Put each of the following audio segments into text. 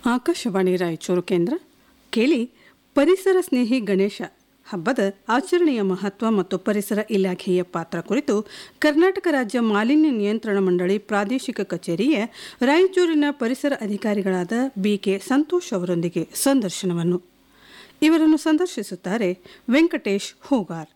ಆಕಾಶವಾಣಿ ರಾಯಚೂರು ಕೇಂದ್ರ ಕೇಳಿ ಪರಿಸರ ಸ್ನೇಹಿ ಗಣೇಶ ಹಬ್ಬದ ಆಚರಣೆಯ ಮಹತ್ವ ಮತ್ತು ಪರಿಸರ ಇಲಾಖೆಯ ಪಾತ್ರ ಕುರಿತು ಕರ್ನಾಟಕ ರಾಜ್ಯ ಮಾಲಿನ್ಯ ನಿಯಂತ್ರಣ ಮಂಡಳಿ ಪ್ರಾದೇಶಿಕ ಕಚೇರಿಯ ರಾಯಚೂರಿನ ಪರಿಸರ ಅಧಿಕಾರಿಗಳಾದ ಬಿಕೆ ಸಂತೋಷ್ ಅವರೊಂದಿಗೆ ಸಂದರ್ಶನವನ್ನು ಇವರನ್ನು ಸಂದರ್ಶಿಸುತ್ತಾರೆ ವೆಂಕಟೇಶ್ ಹೂಗಾರ್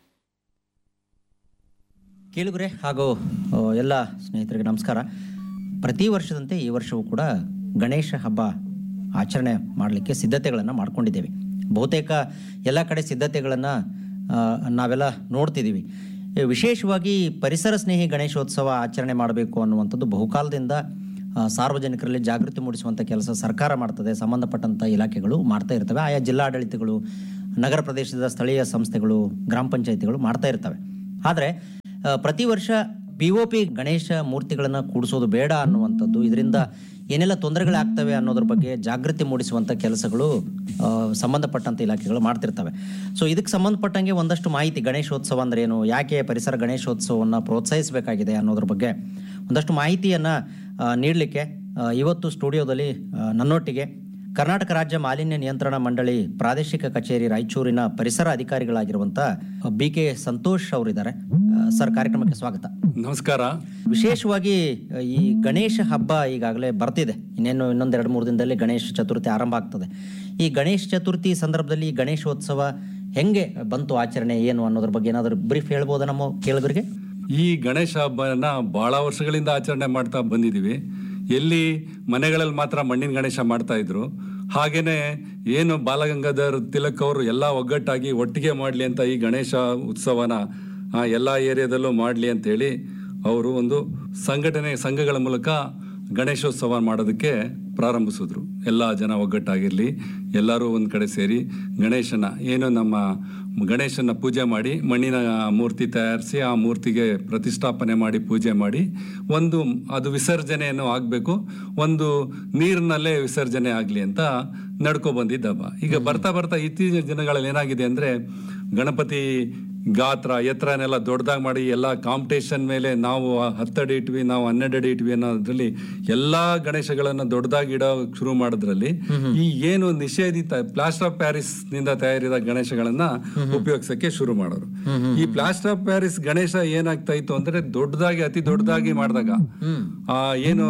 ಕೇಳುಗರೆ ಹಾಗೂ ಆ, ಎಲ್ಲ ಸ್ನೇಹಿತರಿಗೆ ನಮಸ್ಕಾರ ಪ್ರತಿ ವರ್ಷದಂತೆ ಈ ವರ್ಷವೂ ಕೂಡ ಗಣೇಶ ಹಬ್ಬ ಆಚರಣೆ ಮಾಡಲಿಕ್ಕೆ ಸಿದ್ಧತೆಗಳನ್ನು ಮಾಡ್ಕೊಂಡಿದ್ದೇವೆ ಬಹುತೇಕ ಎಲ್ಲ ಕಡೆ ಸಿದ್ಧತೆಗಳನ್ನು ನಾವೆಲ್ಲ ನೋಡ್ತಿದ್ದೀವಿ ಈ ವಿಶೇಷವಾಗಿ ಪರಿಸರ ಸ್ನೇಹಿ ಗಣೇಶೋತ್ಸವ ಆಚರಣೆ ಮಾಡಬೇಕು ಅನ್ನುವಂಥದ್ದು ಬಹುಕಾಲದಿಂದ ಆ, ಸಾರ್ವಜನಿಕರಲ್ಲಿ ಜಾಗೃತಿ ಮೂಡಿಸುವಂಥ ಕೆಲಸ ಸರ್ಕಾರ ಮಾಡ್ತದೆ ಸಂಬಂಧಪಟ್ಟಂಥ ಇಲಾಖೆಗಳು ಮಾಡ್ತಾ ಇರ್ತವೆ ಆಯಾ ಜಿಲ್ಲಾಡಳಿತಗಳು ನಗರ ಪ್ರದೇಶದ ಸ್ಥಳೀಯ ಸಂಸ್ಥೆಗಳು ಗ್ರಾಮ ಪಂಚಾಯಿತಿಗಳು ಮಾಡ್ತಾ ಇರ್ತವೆ ಆದರೆ ಆ, ಪ್ರತಿ ವರ್ಷ ಪಿ ಒ ಪಿ ಗಣೇಶ ಮೂರ್ತಿಗಳನ್ನು ಕೂಡಿಸೋದು ಬೇಡ ಅನ್ನುವಂಥದ್ದು ಇದರಿಂದ ಏನೆಲ್ಲ ತೊಂದರೆಗಳಾಗ್ತವೆ ಅನ್ನೋದ್ರ ಬಗ್ಗೆ ಜಾಗೃತಿ ಮೂಡಿಸುವಂಥ ಕೆಲಸಗಳು ಆ, ಸಂಬಂಧಪಟ್ಟಂಥ ಇಲಾಖೆಗಳು ಮಾಡ್ತಿರ್ತವೆ ಸೊ ಇದಕ್ಕೆ ಸಂಬಂಧಪಟ್ಟಂಗೆ ಒಂದಷ್ಟು ಮಾಹಿತಿ ಗಣೇಶೋತ್ಸವ ಅಂದ್ರೆ ಏನು ಯಾಕೆ ಪರಿಸರ ಗಣೇಶೋತ್ಸವವನ್ನು ಪ್ರೋತ್ಸಾಹಿಸಬೇಕಾಗಿದೆ ಅನ್ನೋದ್ರ ಬಗ್ಗೆ ಒಂದಷ್ಟು ಮಾಹಿತಿಯನ್ನು ನೀಡಲಿಕ್ಕೆ ಇವತ್ತು ಸ್ಟುಡಿಯೋದಲ್ಲಿ ಆ, ನನ್ನೊಟ್ಟಿಗೆ ಕರ್ನಾಟಕ ರಾಜ್ಯ ಮಾಲಿನ್ಯ ನಿಯಂತ್ರಣ ಮಂಡಳಿ ಪ್ರಾದೇಶಿಕ ಕಚೇರಿ ರಾಯಚೂರಿನ ಪರಿಸರ ಅಧಿಕಾರಿಗಳಾಗಿರುವಂಥ ಬಿ ಕೆ ಸಂತೋಷ್ ಅವರಿದ್ದಾರೆ ಸರ್ ಕಾರ್ಯಕ್ರಮಕ್ಕೆ ಸ್ವಾಗತ ನಮಸ್ಕಾರ ವಿಶೇಷವಾಗಿ ಆ, ಈ ಗಣೇಶ ಹಬ್ಬ ಈಗಾಗಲೇ ಬರ್ತಿದೆ ಇನ್ನೇನು ಇನ್ನೊಂದು ಎರಡು ಮೂರು ದಿನದಲ್ಲಿ ಗಣೇಶ ಚತುರ್ಥಿ ಆರಂಭ ಆಗ್ತದೆ ಈ ಗಣೇಶ ಚತುರ್ಥಿ ಸಂದರ್ಭದಲ್ಲಿ ಈ ಗಣೇಶೋತ್ಸವ ಹೆಂಗೆ ಬಂತು ಆಚರಣೆ ಏನು ಅನ್ನೋದ್ರ ಬಗ್ಗೆ ಏನಾದರೂ ಬ್ರೀಫ್ ಹೇಳ್ಬೋದಾ ನಮ್ಮ ಕೇಳುಗರಿಗೆ ಈ ಗಣೇಶ ಹಬ್ಬನ ಬಹಳ ವರ್ಷಗಳಿಂದ ಆಚರಣೆ ಮಾಡ್ತಾ ಬಂದಿದ್ದೀವಿ ಎಲ್ಲಿ ಮನೆಗಳಲ್ಲಿ ಮಾತ್ರ ಮಣ್ಣಿನ ಗಣೇಶ ಮಾಡ್ತಾ ಇದ್ರು ಹಾಗೇನೆ ಏನು ಬಾಲಗಂಗಾಧರ್ ತಿಲಕ್ ಅವರು ಎಲ್ಲ ಒಗ್ಗಟ್ಟಾಗಿ ಒಟ್ಟಿಗೆ ಮಾಡಲಿ ಅಂತ ಈ ಗಣೇಶ ಉತ್ಸವನ ಆ, ಎಲ್ಲ ಏರಿಯಾದಲ್ಲೂ ಮಾಡಲಿ ಅಂತೇಳಿ ಅವರು ಒಂದು ಸಂಘಟನೆ ಸಂಘಗಳ ಮೂಲಕ ಗಣೇಶೋತ್ಸವ ಮಾಡೋದಕ್ಕೆ ಪ್ರಾರಂಭಿಸಿದ್ರು ಎಲ್ಲ ಜನ ಒಗ್ಗಟ್ಟಾಗಿರಲಿ ಎಲ್ಲರೂ ಒಂದು ಕಡೆ ಸೇರಿ ಗಣೇಶನ ಏನು ನಮ್ಮ ಗಣೇಶನ ಪೂಜೆ ಮಾಡಿ ಮಣ್ಣಿನ ಮೂರ್ತಿ ತಯಾರಿಸಿ ಆ ಮೂರ್ತಿಗೆ ಪ್ರತಿಷ್ಠಾಪನೆ ಮಾಡಿ ಪೂಜೆ ಮಾಡಿ ಒಂದು ಅದು ವಿಸರ್ಜನೆಯನ್ನು ಆಗಬೇಕು ಒಂದು ನೀರಿನಲ್ಲೇ ವಿಸರ್ಜನೆ ಆಗಲಿ ಅಂತ ನಡ್ಕೊ ಬಂದಿದ್ದ ಹಬ್ಬ ಈಗ ಬರ್ತಾ ಬರ್ತಾ ಇತ್ತೀಚಿನ ದಿನಗಳಲ್ಲಿ ಏನಾಗಿದೆ ಅಂದರೆ ಗಣಪತಿ ಗಾತ್ರ ಎತ್ತರನೆಲ್ಲ ದೊಡ್ಡದಾಗಿ ಮಾಡಿ ಎಲ್ಲ ಕಾಂಪಿಟೇಷನ್ ಮೇಲೆ ನಾವು ಹತ್ತಡಿ ಇಟ್ವಿ ನಾವು ಹನ್ನೆರಡು ಅಡಿ ಇಟ್ವಿ ಅನ್ನೋದ್ರಲ್ಲಿ ಎಲ್ಲಾ ಗಣೇಶಗಳನ್ನ ದೊಡ್ಡದಾಗಿ ಇಡೋ ಶುರು ಮಾಡೋದ್ರಲ್ಲಿ ಈ ಏನು ನಿಷೇಧಿತ ಪ್ಲಾಸ್ಟರ್ ಆಫ್ ಪ್ಯಾರಿಸ್ ನಿಂದ ತಯಾರಿದ ಗಣೇಶಗಳನ್ನ ಉಪಯೋಗಿಸಕ್ಕೆ ಶುರು ಮಾಡೋರು ಈ ಪ್ಲಾಸ್ಟರ್ ಆಫ್ ಪ್ಯಾರಿಸ್ ಗಣೇಶ ಏನಾಗ್ತಾ ಇತ್ತು ಅಂದ್ರೆ ದೊಡ್ಡದಾಗಿ ಅತಿ ದೊಡ್ಡದಾಗಿ ಮಾಡಿದಾಗ ಆ ಏನು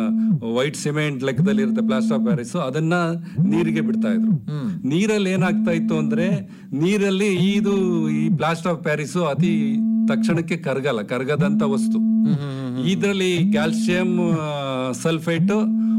ವೈಟ್ ಸಿಮೆಂಟ್ ಲೆಕ್ಕದಲ್ಲಿ ಇರುತ್ತೆ ಪ್ಲಾಸ್ಟರ್ ಆಫ್ ಪ್ಯಾರಿಸ್ ಅದನ್ನ ನೀರಿಗೆ ಬಿಡ್ತಾ ಇದ್ರು ನೀರಲ್ಲಿ ಏನಾಗ್ತಾ ಇತ್ತು ಅಂದ್ರೆ ನೀರಲ್ಲಿ ಇದು ಈ ಪ್ಲಾಸ್ಟರ್ ಆಫ್ ಪ್ಯಾರಿಸ್ ಅತಿ ತಕ್ಷಣಕ್ಕೆ ಕರಗಲ್ಲ ಕರಗದಂತ ವಸ್ತು ಇದರಲ್ಲಿ ಕ್ಯಾಲ್ಸಿಯಂ ಸಲ್ಫೇಟ್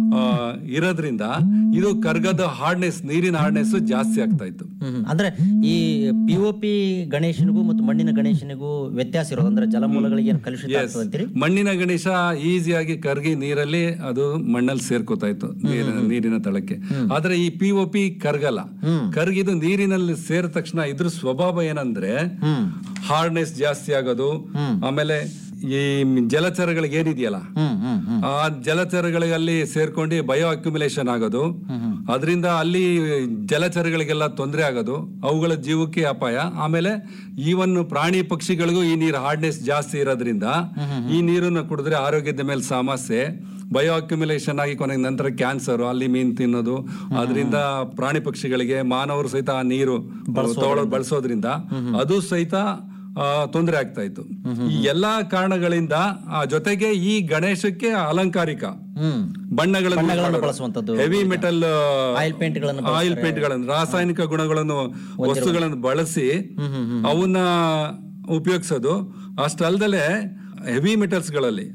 ಇರೋದ್ರಿಂದ ಇದು ಕರ್ಗದ ಹಾರ್ಡ್ನೆಸ್ ನೀರಿನ ಹಾರ್ಡ್ನೆಸ್ ಜಾಸ್ತಿ ಆಗ್ತಾ ಇತ್ತು ಅಂದ್ರೆ ಈ ಪಿ ಒ ಪಿ ಗಣೇಶನಿಗೂ ಮತ್ತು ಮಣ್ಣಿನ ಗಣೇಶನಿಗೂ ವ್ಯತ್ಯಾಸ ಇರೋದು ಅಂದ್ರೆ ಜಲಮೂಲಗಳಿಗೆ ಏನು ಕಲುಷಿತ ಆಗ್ತದೆ ಅಂತೀರಿ ಮಣ್ಣಿನ ಗಣೇಶ ಈಸಿಯಾಗಿ ಕರ್ಗಿ ನೀರಲ್ಲಿ ಅದು ಮಣ್ಣಲ್ಲಿ ಸೇರ್ಕೋತಾ ಇತ್ತು ನೀರಿನ ನೀರಿನ ತಳಕ್ಕೆ ಆದ್ರೆ ಈ ಪಿ ಒ ಪಿ ಕರ್ಗಲ್ಲ ಕರ್ಗಿದು ನೀರಿನಲ್ಲಿ ಸೇರಿದ ತಕ್ಷಣ ಇದ್ರ ಸ್ವಭಾವ ಏನಂದ್ರೆ ಹಾರ್ಡ್ನೆಸ್ ಜಾಸ್ತಿ ಆಗೋದು ಆಮೇಲೆ ಈ ಜಲಚರಗಳಿಗೆ ಏನಿದೆಯಲ್ಲ ಹ್ಮ್ ಹ್ಮ್ ಹ್ಮ್ ಆ ಜಲಚರಗಳಲ್ಲಿ ಸೇರ್ಕೊಂಡು ಬಯೋ ಅಕ್ಯುಮುಲೇಷನ್ ಆಗೋದು ಅದರಿಂದ ಅಲ್ಲಿ ಜಲಚರಗಳಿಗೆಲ್ಲ ತೊಂದರೆ ಆಗೋದು ಅವುಗಳ ಜೀವಕ್ಕೆ ಅಪಾಯ ಆಮೇಲೆ ಈವನ್ ಪ್ರಾಣಿ ಪಕ್ಷಿಗಳಿಗೂ ಈ ನೀರು ಹಾರ್ಡ್ನೆಸ್ ಜಾಸ್ತಿ ಇರೋದ್ರಿಂದ ಈ ನೀರನ್ನು ಕುಡಿದ್ರೆ ಆರೋಗ್ಯದ ಮೇಲೆ ಸಮಸ್ಯೆ ಬಯೋ ಅಕ್ಯುಮುಲೇಷನ್ ಆಗಿ ಕೊನೆಗೆ ನಂತರ ಕ್ಯಾನ್ಸರ್ ಅಲ್ಲಿ ಮೀನ್ ತಿನ್ನೋದು ಅದರಿಂದ ಪ್ರಾಣಿ ಪಕ್ಷಿಗಳಿಗೆ ಮಾನವರು ಸಹಿತ ಆ ನೀರು ತಗೊಳ್ಳೋದು ಬಳಸೋದ್ರಿಂದ ಅದು ಸಹಿತ ತೊಂದರೆ ಆಗ್ತಾ ಇತ್ತು ಈ ಎಲ್ಲಾ ಕಾರಣಗಳಿಂದ ಆ ಜೊತೆಗೆ ಈ ಗಣೇಶಕ್ಕೆ ಅಲಂಕಾರಿಕ ಹ್ಮ್ ಬಣ್ಣಗಳನ್ನು ಬಳಸುವಂಥದ್ದು. ಹೆವಿ ಮೆಟಲ್ ಆಯಿಲ್ ಪೇಂಟ್ಗಳನ್ನು ಆಯಿಲ್ ಪೇಂಟ್ ಗಳನ್ನು ರಾಸಾಯನಿಕ ಗುಣಗಳನ್ನು ವಸ್ತುಗಳನ್ನು ಬಳಸಿ ಅವನ್ನ ಉಪಯೋಗಿಸೋದು ಅಷ್ಟಲ್ದಲೆ ಹೆವಿ ಮೆಟಲ್ಸ್ ಗಳಲ್ಲಿ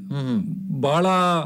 ಬಹಳ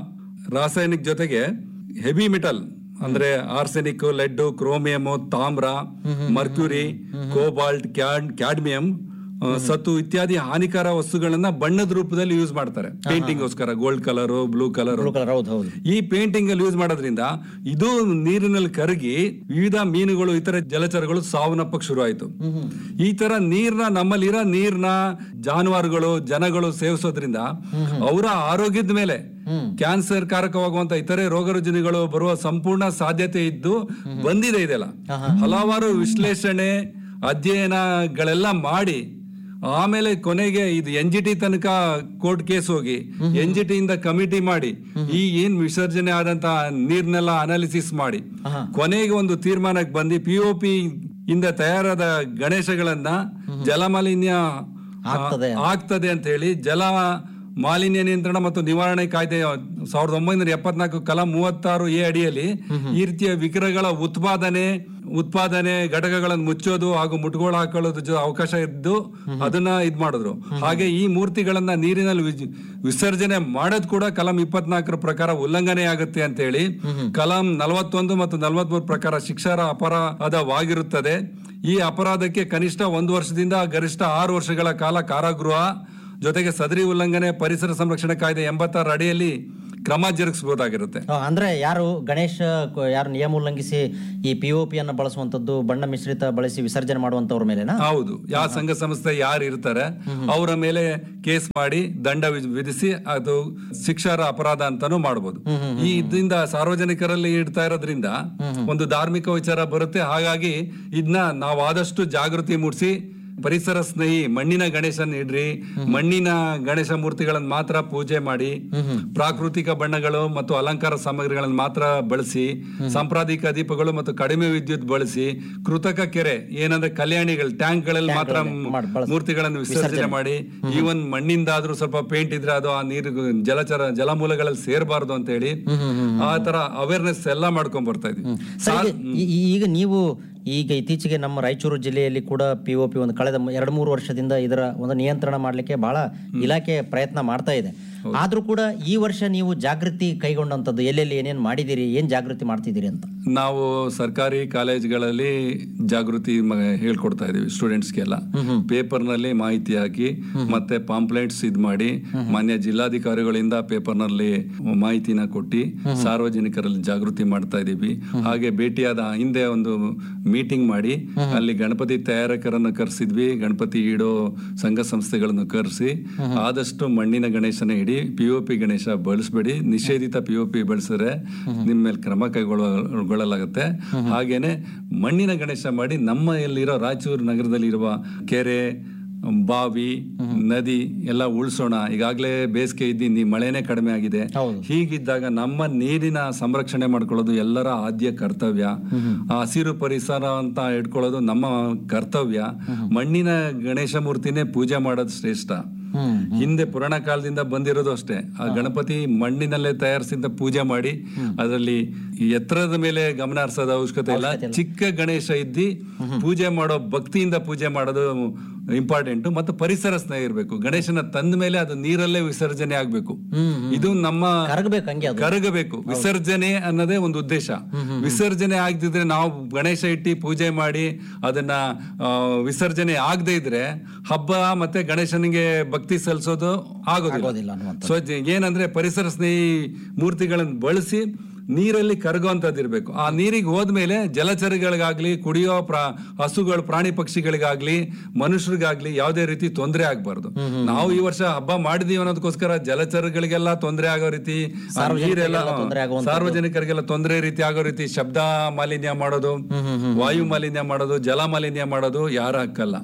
ರಾಸಾಯನಿಕ ಜೊತೆಗೆ ಹೆವಿ ಮೆಟಲ್ ಅಂದ್ರೆ ಆರ್ಸೆನಿಕ್ ಲೆಡ್ ಕ್ರೋಮಿಯಂ ತಾಮ್ರ ಮರ್ಕ್ಯೂರಿ ಕೋಬಾಲ್ಟ್ ಕ್ಯಾಡ್ ಕ್ಯಾಡ್ಮಿಯಂ ಆ, ಸತು ಇತ್ಯಾದಿ ಹಾನಿಕಾರ ವಸ್ತುಗಳನ್ನ ಬಣ್ಣದ ರೂಪದಲ್ಲಿ ಯೂಸ್ ಮಾಡ್ತಾರೆ ಪೇಂಟಿಂಗ್ ಗೋಸ್ಕರ gold colour blue colour blue colour ಹೌದು ಹೌದು ಈ ಪೇಂಟಿಂಗ್ ಅಲ್ಲಿ ಯೂಸ್ ಮಾಡೋದ್ರಿಂದ ಇದು ನೀರಿನಲ್ಲಿ ಕರಗಿ ವಿವಿಧ ಮೀನುಗಳು ಇತರ ಜಲಚರಗಳು ಸಾವನ್ನಪ್ಪಕ್ಕೆ ಶುರು ಆಯ್ತು ಈ ತರ ನೀರ್ನ ನಮ್ಮಲ್ಲಿರೋ ನೀರ್ನ ಜಾನುವಾರುಗಳು ಜನಗಳು ಸೇವಿಸೋದ್ರಿಂದ ಅವರ ಆರೋಗ್ಯದ ಮೇಲೆ ಕ್ಯಾನ್ಸರ್ ಕಾರಕವಾಗುವಂತ ಇತರೆ ರೋಗ ರುಜಿನಗಳು ಬರುವ ಸಂಪೂರ್ಣ ಸಾಧ್ಯತೆ ಇದ್ದು ಬಂದಿದೆ ಇದೆಲ್ಲ ಹಲವಾರು ವಿಶ್ಲೇಷಣೆ ಅಧ್ಯಯನಗಳೆಲ್ಲ ಮಾಡಿ ಆಮೇಲೆ ಕೊನೆಗೆ ಇದು ಎನ್ ಜಿ ಟಿ ತನಕ ಕೋರ್ಟ್ ಕೇಸ್ ಹೋಗಿ ಎನ್ ಜಿ ಟಿ ಇಂದ ಕಮಿಟಿ ಮಾಡಿ ಈ ಏನ್ ವಿಸರ್ಜನೆ ಆದಂತ ನೀರ್ನೆಲ್ಲ ಅನಾಲಿಸಿಸ್ ಮಾಡಿ ಕೊನೆಗೆ ಒಂದು ತೀರ್ಮಾನಕ್ಕೆ ಬಂದು ಪಿ ಒ ಪಿ ಇಂದ ತಯಾರಾದ ಗಣೇಶಗಳನ್ನ ಜಲಮಾಲಿನ್ಯ ಆಗ್ತದೆ ಆಗ್ತದೆ ಅಂತ ಹೇಳಿ ಜಲ ಮಾಲಿನ್ಯ ನಿಯಂತ್ರಣ ಮತ್ತು ನಿವಾರಣೆ ಕಾಯ್ದೆ ಸಾವಿರದ ಒಂಬೈನೂರ ಎಪ್ಪತ್ನಾಲ್ಕು ಕಲಂ ಮೂವತ್ತಾರು ಎ ಅಡಿಯಲ್ಲಿ ಈ ರೀತಿಯ ವಿಗ್ರಹಗಳ ಉತ್ಪಾದನೆ ಉತ್ಪಾದನೆ ಘಟಕಗಳನ್ನು ಮುಚ್ಚೋದು ಹಾಗೂ ಮುಟ್ಗೋಳು ಹಾಕೊಳ್ಳೋದು ಜೊ- ಅವಕಾಶ ಇದ್ದು ಅದನ್ನ ಇದ್ ಮಾಡಿದ್ರು ಹಾಗೆ ಈ ಮೂರ್ತಿಗಳನ್ನ ನೀರಿನಲ್ಲಿ ವಿಜ್- ವಿಸರ್ಜನೆ ಮಾಡೋದು ಕೂಡ ಕಲಂ ಇಪ್ಪತ್ನಾಲ್ಕರ ಪ್ರಕಾರ ಉಲ್ಲಂಘನೆ ಆಗುತ್ತೆ ಅಂತ ಹೇಳಿ ಕಲಂ ನಲವತ್ತೊಂದು ಮತ್ತು ನಲವತ್ಮೂರು ಪ್ರಕಾರ ಶಿಕ್ಷಾರ ಅಪರಾಧವಾಗಿರುತ್ತದೆ ಈ ಅಪರಾಧಕ್ಕೆ ಕನಿಷ್ಠ ಒಂದು ವರ್ಷದಿಂದ ಗರಿಷ್ಠ ಆರು ವರ್ಷಗಳ ಕಾಲ ಕಾರಾಗೃಹ ಜೊತೆಗೆ ಸದರಿ ಉಲ್ಲಂಘನೆ ಪರಿಸರ ಸಂರಕ್ಷಣೆ ಕಾಯ್ದೆ ಎಂಬತ್ತಾರ ಅಡಿಯಲ್ಲಿ ಕ್ರಮ ಜರುಗಿಸಬಹುದಾಗಿರುತ್ತೆ ಆ, ಅಂದ್ರೆ ಯಾರು ಗಣೇಶ ಕ- ಯಾರು ನಿಯಮ ಉಲ್ಲಂಘಿಸಿ ಈ ಪಿ ಒ ಪಿಯನ್ನು ಬಳಸುವಂತದ್ದು ಬಣ್ಣ ಮಿಶ್ರಿತ ಬಳಸಿ ವಿಸರ್ಜನೆ ಮಾಡುವಂತವ್ರ ಮೇಲೆನಾ ಹೌದು ಯಾವ ಸಂಘ ಸಂಸ್ಥೆ ಯಾರು ಇರ್ತಾರೆ ಅವರ ಮೇಲೆ ಕೇಸ್ ಮಾಡಿ ದಂಡ ವಿಧ್- ವಿಧಿಸಿ ಅದು ಶಿಕ್ಷಾರ ಅಪರಾಧ ಅಂತಾನು ಮಾಡಬಹುದು ಈ ಇದರಿಂದ ಸಾರ್ವಜನಿಕರಲ್ಲಿ ಇಡ್ತಾ ಇರೋದ್ರಿಂದ ಒಂದು ಧಾರ್ಮಿಕ ವಿಚಾರ ಬರುತ್ತೆ ಹಾಗಾಗಿ ಇದನ್ನ ನಾವು ಆದಷ್ಟು ಜಾಗೃತಿ ಮೂಡಿಸಿ ಪರಿಸರ ಸ್ನೇಹಿ ಮಣ್ಣಿನ ಗಣೇಶನ್ ಇಡ್ರಿ ಮಣ್ಣಿನ ಗಣೇಶ ಮೂರ್ತಿಗಳನ್ನು ಮಾತ್ರ ಪೂಜೆ ಮಾಡಿ ಪ್ರಾಕೃತಿಕ ಬಣ್ಣಗಳು ಮತ್ತು ಅಲಂಕಾರ ಸಾಮಗ್ರಿಗಳನ್ನು ಮಾತ್ರ ಬಳಸಿ ಸಾಂಪ್ರದಾಯಿಕ ದೀಪಗಳು ಮತ್ತು ಕಡಿಮೆ ವಿದ್ಯುತ್ ಬಳಸಿ ಕೃತಕ ಕೆರೆ ಏನಂದ್ರೆ ಕಲ್ಯಾಣಿಗಳು ಟ್ಯಾಂಕ್ ಗಳಲ್ಲಿ ಮಾತ್ರ ಮಾಡ್- ಬಳಸಿ. ಮೂರ್ತಿಗಳನ್ನು ವಿಸರ್ಜನೆ ಮಾಡಿ ಈವನ್ ಮಣ್ಣಿಂದಾದ್ರೂ ಸ್ವಲ್ಪ ಪೇಂಟ್ ಇದ್ರೆ ಅದು ಆ ನೀರು ಜಲಚರ ಜಲಮೂಲಗಳಲ್ಲಿ ಸೇರಬಾರ್ದು ಅಂತ ಹೇಳಿ ಆ ತರ ಅವೇರ್ನೆಸ್ ಎಲ್ಲ ಮಾಡ್ಕೊಂಡ್ ಬರ್ತಾ ಇದೀವಿ ಸರ್, ಈಗ- ಈ- ಈ- ಈಗ ನೀವು ಈಗ ಇತ್ತೀಚೆಗೆ ನಮ್ಮ ರಾಯಚೂರು ಜಿಲ್ಲೆಯಲ್ಲಿ ಕೂಡ ಪಿ ಒ ಪಿ ಒಂದು ಕಳೆದ ಮ- ಎರಡು ಮೂರು ವರ್ಷದಿಂದ ಇದರ ಒಂದು ನಿಯಂತ್ರಣ ಮಾಡಲಿಕ್ಕೆ ಬಹಳ ಇಲಾಖೆ ಪ್ರಯತ್ನ ಮಾಡ್ತಾ ಇದೆ ಆದ್ರೂ ಕೂಡ ಈ ವರ್ಷ ನೀವು ಜಾಗೃತಿ ಕೈಗೊಂಡಂತದ್ದು ಎಲ್ಲೆಲ್ಲಿ ಏನೇನ್ ಮಾಡಿದಿರಿ ಏನ್ ಜಾಗೃತಿ ಮಾಡ್ತಿದ್ದೀರಿ ಅಂತ ನಾವು ಸರ್ಕಾರಿ ಕಾಲೇಜ್ಗಳಲ್ಲಿ ಜಾಗೃತಿ ಮ- ಹೇಳ್ಕೊಡ್ತಾ ಇದೀವಿ ಸ್ಟೂಡೆಂಟ್ಸ್ಗೆಲ್ಲ ಪೇಪರ್ ನಲ್ಲಿ ಮಾಹಿತಿ ಹಾಕಿ ಮತ್ತೆ ಪಾಂಪ್ಲೆಟ್ಸ್ ಇದ್ ಮಾಡಿ ಮಾನ್ಯ ಜಿಲ್ಲಾಧಿಕಾರಿಗಳಿಂದ ಪೇಪರ್ ನಲ್ಲಿ ಮಾಹಿತಿನ ಕೊಟ್ಟು ಸಾರ್ವಜನಿಕರಲ್ಲಿ ಜಾಗೃತಿ ಮಾಡ್ತಾ ಇದೀವಿ ಹಾಗೆ ಭೇಟಿಯಾದ ಹಿಂದೆ ಒಂದು ಮೀಟಿಂಗ್ ಮಾಡಿ ಅಲ್ಲಿ ಗಣಪತಿ ತಯಾರಕರನ್ನು ಕರೆಸಿದ್ವಿ ಗಣಪತಿ ಇಡೋ ಸಂಘ ಸಂಸ್ಥೆಗಳನ್ನು ಕರೆಸಿ ಆದಷ್ಟು ಮಣ್ಣಿನ ಗಣೇಶನ ಇಡಿ ಪಿ ಒ ಪಿ ಗಣೇಶ ಬಳಸಬೇಡಿ ನಿಷೇಧಿತ ಪಿ ಒ ಪಿ ಬಳಸಿದ್ರೆ ನಿಮ್ಮ ಮೇಲೆ ಕ್ರಮ ಕೈಗೊಳ್ಳಲಾಗುತ್ತೆ ಹಾಗೇನೆ ಮಣ್ಣಿನ ಗಣೇಶ ಮಾಡಿ ನಮ್ಮ ಎಲ್ಲಿರೋ ರಾಯಚೂರು ನಗರದಲ್ಲಿರುವ ಕೆರೆ ಬಾವಿ ನದಿ ಎಲ್ಲ ಉಳಿಸೋಣ ಈಗಾಗಲೇ ಬೇಸಿಗೆ ಇದ್ದೀನಿ ಮಳೆನೇ ಕಡಿಮೆ ಆಗಿದೆ ಹೌದು. ಹೀಗಿದ್ದಾಗ ನಮ್ಮ ನೀರಿನ ಸಂರಕ್ಷಣೆ ಮಾಡ್ಕೊಳ್ಳೋದು ಎಲ್ಲರ ಆದ್ಯ ಕರ್ತವ್ಯ ಆ ಹಸಿರು ಪರಿಸರ ಅಂತ ಇಟ್ಕೊಳ್ಳೋದು ನಮ್ಮ ಕರ್ತವ್ಯ ಮಣ್ಣಿನ ಗಣೇಶ ಮೂರ್ತಿನೇ ಪೂಜೆ ಮಾಡೋದು ಶ್ರೇಷ್ಠ ಹಿಂದೆ ಪುರಾಣ ಕಾಲದಿಂದ ಬಂದಿರೋದು ಅಷ್ಟೇ ಆ ಗಣಪತಿ ಮಣ್ಣಿನಲ್ಲೇ ತಯಾರಿಸಿದ ಪೂಜೆ ಮಾಡಿ ಅದರಲ್ಲಿ ಎತ್ತರದ ಮೇಲೆ ಗಮನ ಹರಿಸೋದು ಅವಶ್ಯಕತೆ ಇಲ್ಲ ಚಿಕ್ಕ ಗಣೇಶ ಇದ್ದಿ ಪೂಜೆ ಮಾಡೋ ಭಕ್ತಿಯಿಂದ ಪೂಜೆ ಮಾಡೋದು ಇಂಪಾರ್ಟೆಂಟ್ ಮತ್ತು ಪರಿಸರ ಸ್ನೇಹ ಇರಬೇಕು ಗಣೇಶನ ತಂದ ಮೇಲೆ ಅದು ನೀರಲ್ಲೇ ವಿಸರ್ಜನೆ ಆಗ್ಬೇಕು ಇದು ನಮ್ಮ ಕರಗಬೇಕು ಹಂಗೆ ಅದು ಕರಗಬೇಕು ವಿಸರ್ಜನೆ ಅನ್ನೋದೇ ಒಂದು ಉದ್ದೇಶ ವಿಸರ್ಜನೆ ಆಗದಿದ್ರೆ ನಾವು ಗಣೇಶ ಇಟ್ಟು ಪೂಜೆ ಮಾಡಿ ಅದನ್ನ ಆ, ವಿಸರ್ಜನೆ ಆಗದೆ ಇದ್ರೆ ಹಬ್ಬ ಮತ್ತೆ ಗಣೇಶನಿಗೆ ಭಕ್ತಿ ಸಲ್ಲಿಸೋದು ಆಗೋದಿಲ್ಲ ಆಗೋದಿಲ್ಲ ಅನ್ನುವಂಥದ್ದು. ಸೊ ಜ- ಏನಂದ್ರೆ ಪರಿಸರ ಸ್ನೇಹಿ ಮೂರ್ತಿಗಳನ್ನು ಬಳಸಿ ನೀರಲ್ಲಿ ಕರಗುವಂತದ್ದು ಇರಬೇಕು ಆ ನೀರಿಗೆ ಹೋದ್ಮೇಲೆ ಜಲಚರಗಳಿಗಾಗ್ಲಿ ಕುಡಿಯೋ ಪ್ರಾ ಹಸುಗಳು ಪ್ರಾಣಿ ಪಕ್ಷಿಗಳಿಗಾಗ್ಲಿ ಮನುಷ್ಯರಿಗಾಗ್ಲಿ ಯಾವುದೇ ರೀತಿ ತೊಂದರೆ ಆಗ್ಬಾರ್ದು ನಾವು ಈ ವರ್ಷ ಹಬ್ಬ ಮಾಡಿದೀವಿ ಅನ್ನೋದಕ್ಕೋಸ್ಕರ ಜಲಚರಗಳಿಗೆಲ್ಲ ತೊಂದರೆ ಆಗೋ ರೀತಿ ಆ ನೀರೆಲ್ಲ ತೊಂದ್ರೆ ಆಗುವಂಥದ್ದು. ಸಾರ್ವಜನಿಕರಿಗೆಲ್ಲ ತೊಂದರೆ ರೀತಿ ಆಗೋ ರೀತಿ ಶಬ್ದ ಮಾಲಿನ್ಯ ಮಾಡೋದು ವಾಯು ಮಾಲಿನ್ಯ ಮಾಡೋದು ಜಲ ಮಾಲಿನ್ಯ ಮಾಡೋದು ಯಾರ ಹಕ್ಕಲ್ಲ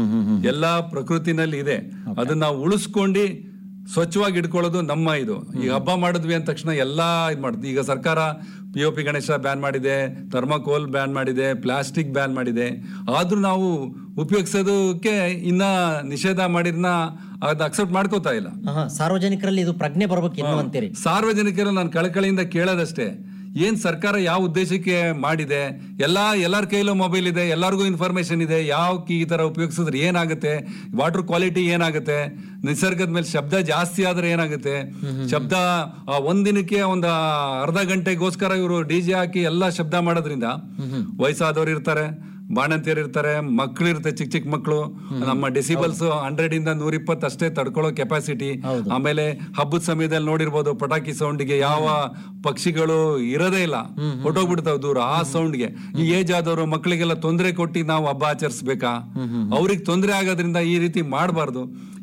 ಎಲ್ಲಾ ಪ್ರಕೃತಿನಲ್ಲಿ ಇದೆ ಅದನ್ನ ನಾವು ಉಳಿಸ್ಕೊಂಡು ಸ್ವಚ್ಛವಾಗಿ ಇಟ್ಕೊಳ್ಳೋದು ನಮ್ಮ ಇದು ಈ ಹಬ್ಬ ಮಾಡಿದ್ವಿ ಅಂದ ತಕ್ಷಣ ಎಲ್ಲಾ ಇದ್ ಮಾಡುತ್ತೆ ಈಗ ಸರ್ಕಾರ P O P Ganesha ban ಮಾಡಿದೆ ಥರ್ಮಾಕೋಲ್ ಬ್ಯಾನ್ ಮಾಡಿದೆ ಪ್ಲಾಸ್ಟಿಕ್ ಬ್ಯಾನ್ ಮಾಡಿದೆ ಆದ್ರೂ ನಾವು ಉಪಯೋಗಿಸೋದಕ್ಕೆ ಇನ್ನ ನಿಷೇಧ ಮಾಡಿದ್ನ ಅದ್ ಅಕ್ಸೆಪ್ಟ್ ಮಾಡ್ಕೋತಾ ಇಲ್ಲ ಆಹಾ, ಸಾರ್ವಜನಿಕರಲ್ಲಿ ಇದು ಪ್ರಜ್ಞೆ ಬರ್ಬೇಕು ಇನ್ನು ಅಂತೀರಿ ಸಾರ್ವಜನಿಕರು ನಾನು ಕಳಕಳಿಯಿಂದ ಕೇಳೋದಷ್ಟೇ ಏನ್ ಸರ್ಕಾರ ಯಾವ ಉದ್ದೇಶಕ್ಕೆ ಮಾಡಿದೆ ಎಲ್ಲಾ ಎಲ್ಲರ ಕೈಲೂ ಮೊಬೈಲ್ ಇದೆ ಎಲ್ಲರಿಗೂ ಇನ್ಫಾರ್ಮೇಶನ್ ಇದೆ ಯಾವ ಈ ತರ ಉಪಯೋಗಿಸಿದ್ರೆ ಏನಾಗುತ್ತೆ ವಾಟರ್ ಕ್ವಾಲಿಟಿ ಏನಾಗುತ್ತೆ ನಿಸರ್ಗದ ಮೇಲೆ ಶಬ್ದ ಜಾಸ್ತಿ ಆದ್ರೆ ಏನಾಗುತ್ತೆ ಶಬ್ದ ಆ ಒಂದಿನಕ್ಕೆ ಒಂದು ಅರ್ಧ ಗಂಟೆಗೋಸ್ಕರ ಇವರು ಡಿ ಜೆ ಹಾಕಿ ಎಲ್ಲ ಶಬ್ದ ಮಾಡೋದ್ರಿಂದ ವಯಸ್ಸಾದವ್ರು ಇರ್ತಾರೆ ಬಾಣಂತಿಯರು ಇರ್ತಾರೆ ಮಕ್ಳು ಇರುತ್ತೆ ಚಿಕ್ಕ ಚಿಕ್ಕ ಮಕ್ಕಳು ನಮ್ಮ ಡೆಸಿಬಲ್ಸ್ ಹಂಡ್ರೆಡ್ ಇಂದ ನೂರ ಇಪ್ಪತ್ತು ಅಷ್ಟೇ ತಡ್ಕೊಳ್ಳೋ ಕೆಪಾಸಿಟಿ ಆಮೇಲೆ ಹಬ್ಬದ ಸಮಯದಲ್ಲಿ ನೋಡಿರ್ಬೋದು ಪಟಾಕಿ ಸೌಂಡ್ಗೆ ಯಾವ ಪಕ್ಷಿಗಳು ಇರೋದೇ ಇಲ್ಲ ಹೊಟ್ಟೋಗ್ಬಿಡ್ತಾವ ದೂರ ಆ ಸೌಂಡ್ಗೆ ಈ ಏಜ್ ಆದವರು ಮಕ್ಕಳಿಗೆಲ್ಲ ತೊಂದರೆ ಕೊಟ್ಟು ನಾವು ಹಬ್ಬ ಆಚರಿಸ್ಬೇಕಾ ಅವ್ರಿಗೆ ತೊಂದರೆ ಆಗೋದ್ರಿಂದ ಈ ರೀತಿ ಮಾಡಬಾರ್ದು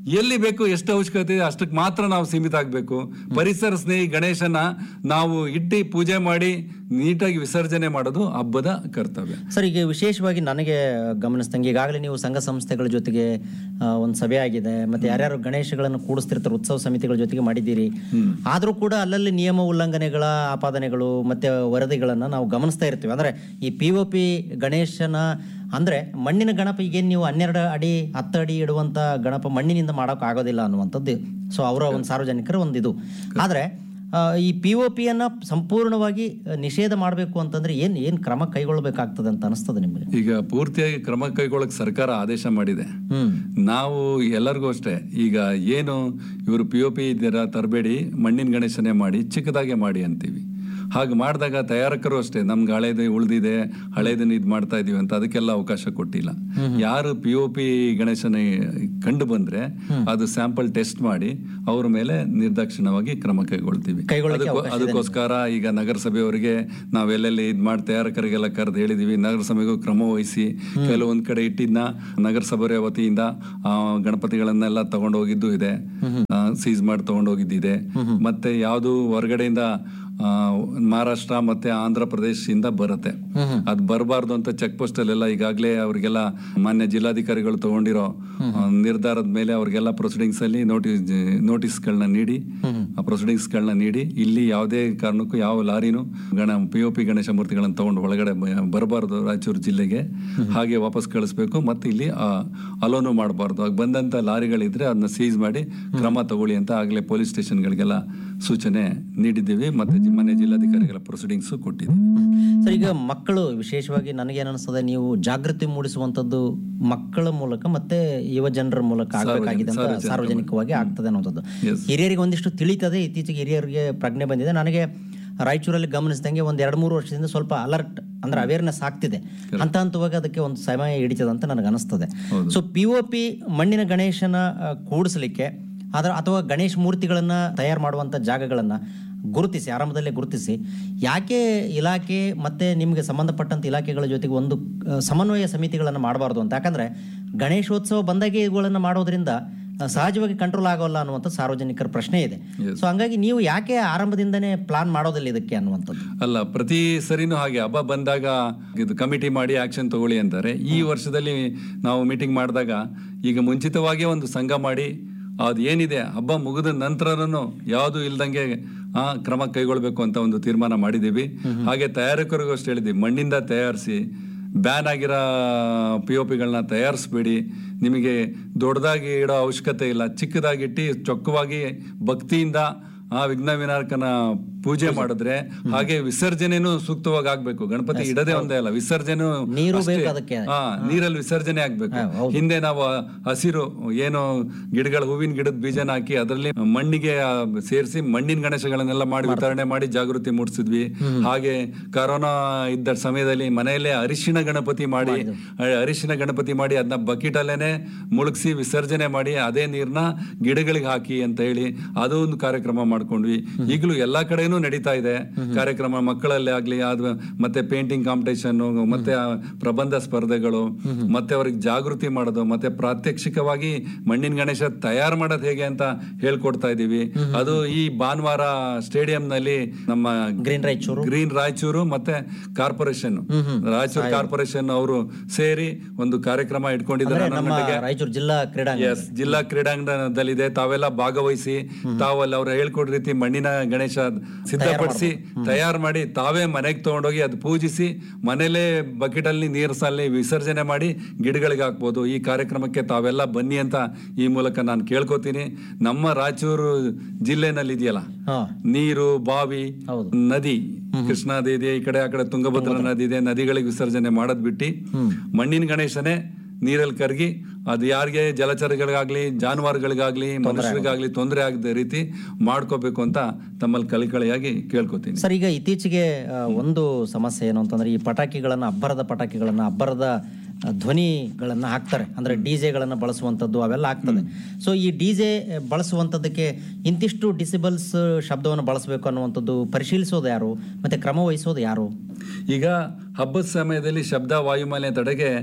ಎಲ್ಲಿ ಬೇಕು ಎಷ್ಟು ಅವಶ್ಯಕತೆ ಇದೆ ಅಷ್ಟಕ್ಕೆ ಮಾತ್ರ ನಾವು ಸೀಮಿತ ಆಗಬೇಕು ಪರಿಸರ ಸ್ನೇಹಿ ಗಣೇಶನ ನಾವು ಇಟ್ಟು ಪೂಜೆ ಮಾಡಿ ನೀಟಾಗಿ ವಿಸರ್ಜನೆ ಮಾಡೋದು ಹಬ್ಬದ ಕರ್ತವ್ಯ ಸರ್ ಈಗ ವಿಶೇಷವಾಗಿ ನನಗೆ ಗಮನಿಸ್ದಂಗೆ ಈಗಾಗಲೇ ನೀವು ಸಂಘ ಸಂಸ್ಥೆಗಳ ಜೊತೆಗೆ ಆ, ಒಂದು ಸಭೆ ಆಗಿದೆ ಮತ್ತೆ ಯಾರ್ಯಾರು ಗಣೇಶಗಳನ್ನು ಕೂಡಿಸ್ತಿರ್ತಾರೆ ಉತ್ಸವ ಸಮಿತಿಗಳ ಜೊತೆಗೆ ಮಾಡಿದ್ದೀರಿ ಆದರೂ ಕೂಡ ಅಲ್ಲಲ್ಲಿ ನಿಯಮ ಉಲ್ಲಂಘನೆಗಳ ಆಪಾದನೆಗಳು ಮತ್ತೆ ವರದಿಗಳನ್ನು ನಾವು ಗಮನಿಸ್ತಾ ಇರ್ತೀವಿ ಅಂದ್ರೆ ಈ ಪಿ ಒ ಪಿ ಗಣೇಶನ ಅಂದ್ರೆ ಮಣ್ಣಿನ ಗಣಪ ಈಗೇನು ನೀವು ಹನ್ನೆರಡು ಅಡಿ ಹತ್ತು ಅಡಿ ಇಡುವಂತ ಗಣಪ ಮಣ್ಣಿನಿಂದ ಮಾಡೋಕೆ ಆಗೋದಿಲ್ಲ ಅನ್ನುವಂಥದ್ದು ಸೊ ಅವರ ಒಂದು ಸಾರ್ವಜನಿಕರ ಒಂದು ಇದು ಆದರೆ ಆ, ಈ ಪಿ ಒ ಪಿಯನ್ನು ಸಂಪೂರ್ಣವಾಗಿ ಆ, ನಿಷೇಧ ಮಾಡಬೇಕು ಅಂತಂದ್ರೆ ಏನು ಏನು ಕ್ರಮ ಕೈಗೊಳ್ಳಬೇಕಾಗ್ತದೆ ಅಂತ ಅನಿಸ್ತದೆ ನಿಮಗೆ ಈಗ ಪೂರ್ತಿಯಾಗಿ ಕ್ರಮ ಕೈಗೊಳ್ಳಕ್ ಸರ್ಕಾರ ಆದೇಶ ಮಾಡಿದೆ ಹ್ಮ್ ನಾವು ಎಲ್ಲರಿಗೂ ಅಷ್ಟೇ ಈಗ ಏನು ಇವರು ಪಿ ಒ ಪಿ ಇದ್ದೀರಾ ತರಬೇಡಿ ಮಣ್ಣಿನ ಗಣೇಶನೇ ಮಾಡಿ ಚಿಕ್ಕದಾಗೆ ಮಾಡಿ ಅಂತೀವಿ ಹಾಗೆ ಮಾಡಿದಾಗ ತಯಾರಕರು ಅಷ್ಟೇ ನಮ್ಗೆ ಹಳೇದು ಉಳಿದಿದೆ ಹಳೇದನ್ನ ಇದು ಮಾಡ್ತಾ ಇದೀವಿ ಅಂತ ಅದಕ್ಕೆಲ್ಲ ಅವಕಾಶ ಕೊಟ್ಟಿಲ್ಲ ಯಾರು ಪಿ ಒ ಪಿ ಗಣೇಶನ ಕಂಡು ಬಂದ್ರೆ ಅದು ಸ್ಯಾಂಪಲ್ ಟೆಸ್ಟ್ ಮಾಡಿ ಅವ್ರ ಮೇಲೆ ನಿರ್ದಾಕ್ಷಿಣ್ಯವಾಗಿ ಕ್ರಮ ಕೈಗೊಳ್ತೀವಿ ಕೈಗೊಳ್ಳಕ್ಕೆ ಅದಕ್ಕೋ- ಅದಕ್ಕೋಸ್ಕರ ಈಗ ನಗರಸಭೆಯವರಿಗೆ ನಾವೆಲ್ಲೆಲ್ಲಿ ಇದ್ ಮಾಡಿ ತಯಾರಕರಿಗೆಲ್ಲ ಕರೆದು ಹೇಳಿದೀವಿ ನಗರಸಭೆಗೂ ಕ್ರಮ ವಹಿಸಿ ಕೆಲವೊಂದ್ ಕಡೆ ಇಟ್ಟಿದ್ನ ನಗರಸಭೆ ವತಿಯಿಂದ ಆ, ಗಣಪತಿಗಳನ್ನೆಲ್ಲ ತಗೊಂಡು ಹೋಗಿದ್ದು ಇದೆ ಸೀಸ್ ಮಾಡಿ ತಗೊಂಡು ಹೋಗಿದ್ದಿದೆ ಮತ್ತೆ ಯಾವುದು ಹೊರಗಡೆಯಿಂದ ಆ, ಮಹಾರಾಷ್ಟ್ರ ಮತ್ತೆ ಆಂಧ್ರ ಪ್ರದೇಶದಿಂದ ಬರುತ್ತೆ ಅದು ಬರಬಾರ್ದು ಅಂತ ಚೆಕ್ ಪೋಸ್ಟ್ ಅಲ್ಲೆಲ್ಲ ಈಗಾಗಲೇ ಅವರಿಗೆಲ್ಲ ಮಾನ್ಯ ಜಿಲ್ಲಾಧಿಕಾರಿಗಳು ತಗೊಂಡಿರೋ ಆ, ನಿರ್ಧಾರದ ಮೇಲೆ ಅವ್ರಿಗೆಲ್ಲ ಪ್ರೊಸೀಡಿಂಗ್ಸ್ ಅಲ್ಲಿ ನೋಟಿಸ್ ನೋಟಿಸ್ಗಳನ್ನ ನೀಡಿ ಆ ಪ್ರೊಸೀಡಿಂಗ್ಸ್ಗಳನ್ನ ನೀಡಿ ಇಲ್ಲಿ ಯಾವುದೇ ಕಾರಣಕ್ಕೂ ಯಾವ ಲಾರಿನೂ ಗಣ ಪಿ ಒ ಪಿ ಗಣೇಶ ಮೂರ್ತಿಗಳನ್ನು ತಗೊಂಡು ಒಳಗಡೆ ಬರಬಾರ್ದು ರಾಯಚೂರು ಜಿಲ್ಲೆಗೆ ಹಾಗೆ ವಾಪಸ್ ಕಳಿಸ್ಬೇಕು ಮತ್ತೆ ಇಲ್ಲಿ ಅಲೋನು ಮಾಡಬಾರ್ದು ಆಗ ಬಂದಂತ ಲಾರಿಗಳಿದ್ರೆ ಅದನ್ನ ಸೀಸ್ ಮಾಡಿ ಕ್ರಮ ತಗೊಳ್ಳಿ ಅಂತ ಆಗಲೇ ಪೊಲೀಸ್ ಸ್ಟೇಷನ್ಗಳಿಗೆಲ್ಲ ಸೂಚನೆ ನೀಡಿದ್ದೀವಿ ಮತ್ತೆ ಜಿ- ಮನೆ ಜಿಲ್ಲಾಧಿಕಾರಿಗಳ ಪ್ರೊಸೀಡಿಂಗ್ಸ್ ಕೊಟ್ಟಿದ್ದೀವಿ ಸರ್ ಈಗ ಮಕ್ಕಳು ವಿಶೇಷವಾಗಿ ನನಗೇನು ಅನಿಸ್ತದೆ ನೀವು ಜಾಗೃತಿ ಮೂಡಿಸುವಂಥದ್ದು ಮಕ್ಕಳ ಮೂಲಕ ಮತ್ತೆ ಯುವ ಜನರ ಮೂಲಕ ಆಗಬೇಕಾಗಿದೆ ಅಂತ ಸಾರ್ವಜನಿಕವಾಗಿ ಆಗ್ತದೆ ಅನ್ನೋಂಥದ್ದು Yes. ಹಿರಿಯರಿಗೆ ಒಂದಿಷ್ಟು ತಿಳಿತದೆ ಇತ್ತೀಚೆಗೆ ಹಿರಿಯರಿಗೆ ಪ್ರಜ್ಞೆ ಬಂದಿದೆ ನನಗೆ ರಾಯಚೂರಲ್ಲಿ ಗಮನಿಸಿದಂಗೆ ಒಂದು ಎರಡು ಮೂರು ವರ್ಷದಿಂದ ಸ್ವಲ್ಪ ಅಲರ್ಟ್ ಅಂದ್ರೆ ಅವೇರ್ನೆಸ್ ಆಗ್ತಿದೆ ಹಂತ ಹಂತವಾಗಿ ಅದಕ್ಕೆ ಒಂದು ಸಮಯ ಹಿಡಿತದೆ ಅಂತ ನನಗೆ ಅನಿಸ್ತದೆ ಸೊ ಪಿ ಒ ಪಿ ಮಣ್ಣಿನ ಗಣೇಶನ ಆ, ಕೂಡಿಸ್ಲಿಕ್ಕೆ ಅದರ ಅಥವಾ ಗಣೇಶ ಮೂರ್ತಿಗಳನ್ನ ತಯಾರು ಮಾಡುವಂಥ ಜಾಗಗಳನ್ನ ಗುರುತಿಸಿ ಆರಂಭದಲ್ಲೇ ಗುರುತಿಸಿ ಯಾಕೆ ಇಲಾಖೆ ಮತ್ತೆ ನಿಮಗೆ ಸಂಬಂಧಪಟ್ಟಂತ ಇಲಾಖೆಗಳ ಜೊತೆಗೆ ಒಂದು ಆ, ಸಮನ್ವಯ ಸಮಿತಿಗಳನ್ನು ಮಾಡಬಾರ್ದು ಅಂತ ಯಾಕಂದ್ರೆ ಗಣೇಶೋತ್ಸವ ಬಂದಾಗೆ ಇವುಗಳನ್ನು ಮಾಡೋದ್ರಿಂದ ಆ, ಸಹಜವಾಗಿ ಕಂಟ್ರೋಲ್ ಆಗೋಲ್ಲ ಅನ್ನುವಂಥ ಸಾರ್ವಜನಿಕರ ಪ್ರಶ್ನೆ ಇದೆ ಸೊ ಹಂಗಾಗಿ ನೀವು ಯಾಕೆ ಆರಂಭದಿಂದನೇ ಪ್ಲಾನ್ ಮಾಡೋದಿಲ್ಲ ಇದಕ್ಕೆ ಅನ್ನುವಂಥದ್ದು ಅಲ್ಲ ಪ್ರತಿ ಸರಿನೂ ಹಾಗೆ ಹಬ್ಬ ಬಂದಾಗ ಇದು ಕಮಿಟಿ ಮಾಡಿ ಆಕ್ಷನ್ ತಗೊಳ್ಳಿ ಅಂತಾರೆ ಈ ವರ್ಷದಲ್ಲಿ ನಾವು ಮೀಟಿಂಗ್ ಮಾಡಿದಾಗ ಈಗ ಮುಂಚಿತವಾಗಿಯೇ ಒಂದು ಸಂಘ ಮಾಡಿ ಅದು ಏನಿದೆ ಹಬ್ಬ ಮುಗಿದ ನಂತರನೂ ಯಾವುದು ಇಲ್ದಂಗೆ ಆ ಕ್ರಮ ಕೈಗೊಳ್ಬೇಕು ಅಂತ ಒಂದು ತೀರ್ಮಾನ ಮಾಡಿದ್ದೀವಿ ಹಾಗೆ ತಯಾರಕರಿಗೂ ಅಷ್ಟು ಹೇಳಿದ್ದೀವಿ ಮಣ್ಣಿಂದ ತಯಾರಿಸಿ ಬ್ಯಾನ್ ಆಗಿರೋ ಪಿ ಒ ಪಿಗಳನ್ನ ತಯಾರಿಸ್ಬೇಡಿ ನಿಮಗೆ ದೊಡ್ಡದಾಗಿ ಇಡೋ ಅವಶ್ಯಕತೆ ಇಲ್ಲ ಚಿಕ್ಕದಾಗಿಟ್ಟು ಚೊಕ್ಕವಾಗಿ ಭಕ್ತಿಯಿಂದ ಆ ವಿಘ್ನ ವಿನಾಯಕನ ಪೂಜೆ ಮಾಡಿದ್ರೆ ಹಾಗೆ ವಿಸರ್ಜನೆನೂ ಸೂಕ್ತವಾಗಿ ಆಗ್ಬೇಕು ಗಣಪತಿ ಇಡದೆ ಒಂದೇ ಅಲ್ಲ ವಿಸರ್ಜನೆ ನೀರು ಬೇಕು ಅದಕ್ಕೆ. ಹಾ ನೀರಲ್ಲಿ ವಿಸರ್ಜನೆ ಆಗ್ಬೇಕು ಹಿಂದೆ ನಾವು ಹಸಿರು ಏನು ಗಿಡಗಳ ಹೂವಿನ ಗಿಡದ ಬೀಜನ ಹಾಕಿ ಅದರಲ್ಲಿ ಮಣ್ಣಿಗೆ ಸೇರಿಸಿ ಮಣ್ಣಿನ ಗಣೇಶಗಳನ್ನೆಲ್ಲ ಮಾಡಿ ವಿತರಣೆ ಮಾಡಿ ಜಾಗೃತಿ ಮೂಡಿಸಿದ್ವಿ ಹಾಗೆ ಕರೋನಾ ಇದ್ದ ಸಮಯದಲ್ಲಿ ಮನೆಯಲ್ಲೇ ಅರಿಶಿಣ ಗಣಪತಿ ಮಾಡಿ ಅ- ಅರಿಶಿಣ ಗಣಪತಿ ಮಾಡಿ ಅದನ್ನ ಬಕೆಟ್ ಅಲ್ಲೇನೆ ಮುಳುಗಿಸಿ ವಿಸರ್ಜನೆ ಮಾಡಿ ಅದೇ ನೀರ್ನ ಗಿಡಗಳಿಗೆ ಹಾಕಿ ಅಂತ ಹೇಳಿ ಅದು ಒಂದು ಕಾರ್ಯಕ್ರಮ ಮಾಡ್ಕೊಂಡ್ವಿ ಈಗಲೂ ಎಲ್ಲಾ ಕಡೆನೂ ನಡೀತಾ ಇದೆ ಕಾರ್ಯಕ್ರಮ ಮಕ್ಕಳಲ್ಲಿ ಆಗ್ಲಿ ಅದು ಮತ್ತೆ ಪೇಂಟಿಂಗ್ ಕಾಂಪಿಟೇಷನ್ ಮತ್ತೆ ಆ ಪ್ರಬಂಧ ಸ್ಪರ್ಧೆಗಳು ಮತ್ತೆ ಅವ್ರಿಗೆ ಜಾಗೃತಿ ಮಾಡೋದು ಮತ್ತೆ ಪ್ರಾತ್ಯಕ್ಷಿಕವಾಗಿ ಮಣ್ಣಿನ ಗಣೇಶ ತಯಾರು ಮಾಡೋದು ಹೇಗೆ ಅಂತ ಹೇಳ್ಕೊಡ್ತಾ ಇದೀವಿ ಅದು ಈ ಭಾನುವಾರ ಸ್ಟೇಡಿಯಂ ನಲ್ಲಿ ನಮ್ಮ ಗ್ರೀನ್ ರಾಯಚೂರು ಗ್ರೀನ್ ರಾಯಚೂರು ಮತ್ತೆ ಕಾರ್ಪೊರೇಷನ್ ರಾಯಚೂರು ಕಾರ್ಪೊರೇಷನ್ ಅವರು ಸೇರಿ ಒಂದು ಕಾರ್ಯಕ್ರಮ ಇಟ್ಕೊಂಡಿದ್ದಾರೆ ಅಂದ್ರೆ ಹನ್ನೊಂದು ನಮ್ಮ ಗಂಟೆಗೆ ರಾಯಚೂರು ಜಿಲ್ಲಾ ಕ್ರೀಡಾಂಗಣ ಎಸ್ ಜಿಲ್ಲಾ ಕ್ರೀಡಾಂಗಣದಲ್ಲಿದೆ ತಾವೆಲ್ಲ ಭಾಗವಹಿಸಿ ತಾವಲ್ಲಿ ಅವ್ರು ಹೇಳ್ಕೊಡ್ ರೀತಿ ಮಣ್ಣಿನ ಗಣೇಶ ಸಿದ್ಧಪಡಿಸಿ ತಯಾರು ಮಾಡಿ ತಾವೇ ಮನೆಗೆ ತಗೊಂಡೋಗಿ ಅದು ಪೂಜಿಸಿ ಮನೇಲೆ ಬಕೆಟ್ ಅಲ್ಲಿ ನೀರು ಸಲ್ಲಿ ವಿಸರ್ಜನೆ ಮಾಡಿ ಗಿಡಗಳಿಗೆ ಹಾಕ್ಬೋದು ಈ ಕಾರ್ಯಕ್ರಮಕ್ಕೆ ತಾವೆಲ್ಲ ಬನ್ನಿ ಅಂತ ಈ ಮೂಲಕ ನಾನು ಕೇಳ್ಕೊತೀನಿ ನಮ್ಮ ರಾಯಚೂರು ಜಿಲ್ಲೆನಲ್ಲಿ ಇದೆಯಲ್ಲ ಹಾ ನೀರು ಬಾವಿ ಹೌದು. ನದಿ ಕೃಷ್ಣಾ ನದಿ ಇದೆ ಈ ಕಡೆ ಆ ಕಡೆ ತುಂಗಭದ್ರಾ ನದಿ ಇದೆ ನದಿಗಳಿಗೆ ವಿಸರ್ಜನೆ ಮಾಡೋದ್ ಬಿಟ್ಟು ಮಣ್ಣಿನ ಗಣೇಶನೇ ನೀರಲ್ಲಿ ಕರಗಿ ಅದು ಯಾರಿಗೆ ಜಲಚರಗಳಿಗಾಗ್ಲಿ ಜಾನುವಾರುಗಳಿಗಾಗ್ಲಿ ಮನುಷ್ಯರಿಗಾಗ್ಲಿ ತೊಂದರೆ ಆಗದ ರೀತಿ ಮಾಡ್ಕೋಬೇಕು ಅಂತ ತಮ್ಮಲ್ಲಿ ಕಲಿಕಳಿಯಾಗಿ ಕೇಳ್ಕೊತೀನಿ ಸರ್ ಈಗ ಇತ್ತೀಚೆಗೆ ಆ, ಒಂದು ಸಮಸ್ಯೆ ಏನು ಅಂತಂದ್ರೆ ಈ ಪಟಾಕಿಗಳನ್ನ ಅಬ್ಬರದ ಪಟಾಕಿಗಳನ್ನ ಅಬ್ಬರದ ಆ, ಧ್ವನಿಗಳನ್ನ ಹಾಕ್ತಾರೆ ಅಂದ್ರೆ ಡಿ ಜೆಗಳನ್ನು ಬಳಸುವಂಥದ್ದು ಅವೆಲ್ಲ ಆಗ್ತದೆ ಸೊ ಈ ಡಿ ಜೆ ಬಳಸುವಂಥದ್ದಕ್ಕೆ ಇಂತಿಷ್ಟು ಡಿಸಿಬಲ್ಸ್ ಶಬ್ದವನ್ನು ಬಳಸಬೇಕು ಅನ್ನುವಂಥದ್ದು ಪರಿಶೀಲಿಸೋದು ಯಾರು ಮತ್ತೆ ಕ್ರಮ ವಹಿಸೋದು ಯಾರು ಈಗ ಹಬ್ಬದ ಸಮಯದಲ್ಲಿ ಶಬ್ದ ವಾಯುಮಾಲಿನ್ಯ ತಡೆಗೆ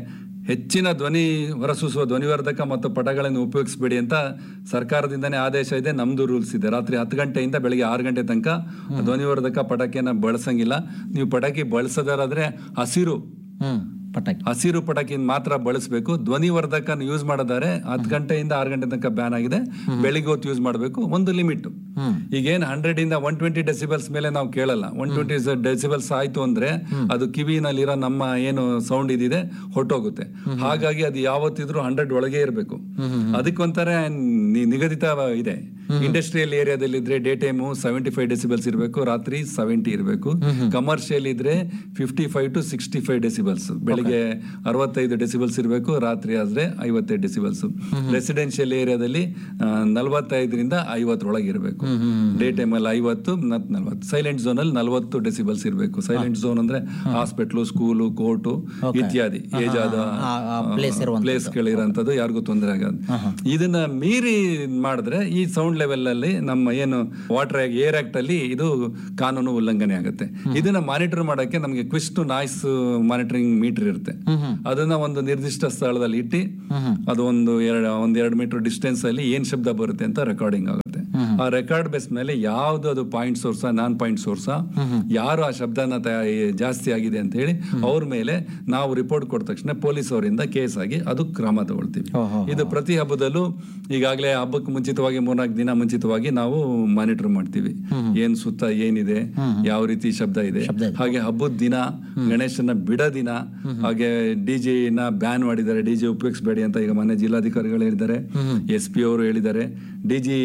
ಹೆಚ್ಚಿನ ಧ್ವನಿ ಹೊರಸೂಸುವ ಧ್ವನಿವರ್ಧಕ ಮತ್ತು ಪಟಗಳನ್ನು ಉಪಯೋಗಿಸಬೇಡಿ ಅಂತ ಸರ್ಕಾರದಿಂದನೇ ಆದೇಶ ಇದೆ ನಮ್ದು ರೂಲ್ಸ್ ಇದೆ ರಾತ್ರಿ ಹತ್ತು ಗಂಟೆಯಿಂದ ಬೆಳಿಗ್ಗೆ ಆರು ಗಂಟೆ ತನಕ ಧ್ವನಿವರ್ಧಕ ಪಟಾಕಿಯನ್ನ ಬಳಸಂಗಿಲ್ಲ ನೀವು ಪಟಾಕಿ ಬಳಸದಾದ್ರೆ ಹಸಿರು ಹ್ಮ್ ಪಟಾಕಿ ಹಸಿರು ಪಟಾಕಿ ಮಾತ್ರ ಬಳಸಬೇಕು ಧ್ವನಿವರ್ಧಕ ಯೂಸ್ ಮಾಡಿದರೆ ಹತ್ತು ಗಂಟೆಯಿಂದ ಆರು ಗಂಟೆ ತನಕ ಬ್ಯಾನ್ ಆಗಿದೆ ಬೆಳಿಗ್ಗೆ ಹೊತ್ತು ಯೂಸ್ ಮಾಡಬೇಕು ಒಂದು ಲಿಮಿಟ್ ಈಗೇನು ಹಂಡ್ರೆಡ್ ಇಂದ ಒನ್ ಟ್ವೆಂಟಿ ಡೆಸಿಬಲ್ಸ್ ಮೇಲೆ ನಾವು ಕೇಳಲ್ಲ ಒನ್ ಟ್ವೆಂಟಿ ಡೆಸಿಬಲ್ಸ್ ಆಯ್ತು ಅಂದ್ರೆ ಅದು ಕಿವಿನಲ್ಲಿರೋ ನಮ್ಮ ಏನು ಸೌಂಡ್ ಇದಿದೆ ಹೊಟ್ಟೋಗುತ್ತೆ ಹಾಗಾಗಿ ಅದು ಯಾವತ್ತಿದ್ರು ಹಂಡ್ರೆಡ್ ಒಳಗೆ ಇರಬೇಕು ಅದಕ್ಕೊಂಥರ ನಿ- ನಿಗದಿತ ಇದೆ ಇಂಡಸ್ಟ್ರಿಯಲ್ ಏರಿಯಾದಲ್ಲಿ ಇದ್ರೆ day time seventy five decibels ಇರಬೇಕು ರಾತ್ರಿ ಸೆವೆಂಟಿ ಇರಬೇಕು ಕಮರ್ಷಿಯಲ್ ಇದ್ರೆ fifty five to sixty five decibels ಬೆಳಿಗ್ಗೆ ಅರವತ್ತೈದು ಡೆಸಿಬಲ್ಸ್ ಇರಬೇಕು ರಾತ್ರಿ ಆದ್ರೆ ಐವತ್ತೈದು ಡೆಸಿಬಲ್ಸ್ ರೆಸಿಡೆನ್ಷಿಯಲ್ ಏರಿಯಾದಲ್ಲಿ ನಲವತ್ತೈದರಿಂದ ಐವತ್ತರೊಳಗೆ ಇರಬೇಕು ಡೇ ಟೈಮಲ್ಲಿ ಐವತ್ತು ಮತ್ತು ನಲ್ವತ್ತು ಸೈಲೆಂಟ್ ಝೋನ್ ಅಲ್ಲಿ ನಲವತ್ತು ಡೆಸಿಬಲ್ಸ್ ಇರಬೇಕು ಸೈಲೆಂಟ್ ಝೋನ್ ಅಂದ್ರೆ ಹಾಸ್ಪಿಟ್ಲು ಸ್ಕೂಲು ಕೋರ್ಟು ಇತ್ಯಾದಿ ಏಜ್ ಆದ ಆ- ಆ place ಇರುವಂಥದ್ದು. ಪ್ಲೇಸ್ಗಳಿರೋಂಥದ್ದು ಯಾರಿಗೂ ತೊಂದರೆ ಆಗೋದು ಇದನ್ನ ಮೀರಿ ಮಾಡಿದ್ರೆ ಈ ಸೌಂಡ್ ಲೆವೆಲ್ ಅಲ್ಲಿ ನಮ್ಮ ಏನು ವಾಟರ್ ಏರ್ ಆಕ್ಟ್ ಅಲ್ಲಿ ಇದು ಕಾನೂನು ಉಲ್ಲಂಘನೆ ಆಗುತ್ತೆ ಇದನ್ನ ಮಾನಿಟರ್ ಮಾಡಕ್ಕೆ ನಮಗೆ ಕ್ವಿಸ್ ಟು ನಾಯ್ಸ್ ಮಾನಿಟರಿಂಗ್ ಮೀಟರ್ ಇರುತ್ತೆ ಅದನ್ನ ಒಂದು ನಿರ್ದಿಷ್ಟ ಸ್ಥಳದಲ್ಲಿ ಇಟ್ಟು ಅದು ಒಂದು ಎರಡು ಒಂದ್ ಎರಡು ಮೀಟರ್ ಡಿಸ್ಟೆನ್ಸ್ ಅಲ್ಲಿ ಏನ್ ಶಬ್ದ ಬರುತ್ತೆ ಅಂತ ರೆಕಾರ್ಡಿಂಗ್ ಆಗುತ್ತೆ ಆ ರೆಕಾರ್ಡ್ ಬೇಸ್ ಮೇಲೆ ಯಾವ್ದು ಅದು ಪಾಯಿಂಟ್ ಸೋರ್ಸಾ ನಾನ್ ಪಾಯಿಂಟ್ ಸೋರ್ಸಾ ಯಾರು ಆ ಶಬ್ದನ ತಯಾ- ಜಾಸ್ತಿ ಆಗಿದೆ ಅಂತ ಹೇಳಿ ಅವ್ರ ಮೇಲೆ ನಾವು ರಿಪೋರ್ಟ್ ಕೊಟ್ಟ ತಕ್ಷಣ ಪೊಲೀಸ್ ಅವರಿಂದ ಕೇಸ್ ಆಗಿ ಅದು ಕ್ರಮ ತಗೊಳ್ತೀವಿ ಇದು ಪ್ರತಿ ಹಬ್ಬದಲ್ಲೂ ಈಗಾಗಲೇ ಹಬ್ಬಕ್ಕೆ ಮುಂಚಿತವಾಗಿ ಮೂರ್ನಾಲ್ಕು ದಿನ ಮುಂಚಿತವಾಗಿ ನಾವು ಮಾನಿಟರ್ ಮಾಡ್ತೀವಿ ಏನ್ ಸುತ್ತ ಏನಿದೆ ಯಾವ ರೀತಿ ಶಬ್ದ ಇದೆ ಹಾಗೆ ಹಬ್ಬದ ದಿನ ಗಣೇಶನ ಬಿಡ ದಿನ ಹಾಗೆ ಡಿಜೆ ನ ಬ್ಯಾನ್ ಮಾಡಿದ್ದಾರೆ ಡಿಜೆ ಉಪಯೋಗಿಸಬೇಡಿ ಅಂತ ಈಗ ಮೊನ್ನೆ ಜಿಲ್ಲಾಧಿಕಾರಿಗಳು ಹೇಳಿದ್ದಾರೆ ಎಸ್ ಪಿ ಅವರು ಹೇಳಿದ್ದಾರೆ ಡಿಜಿ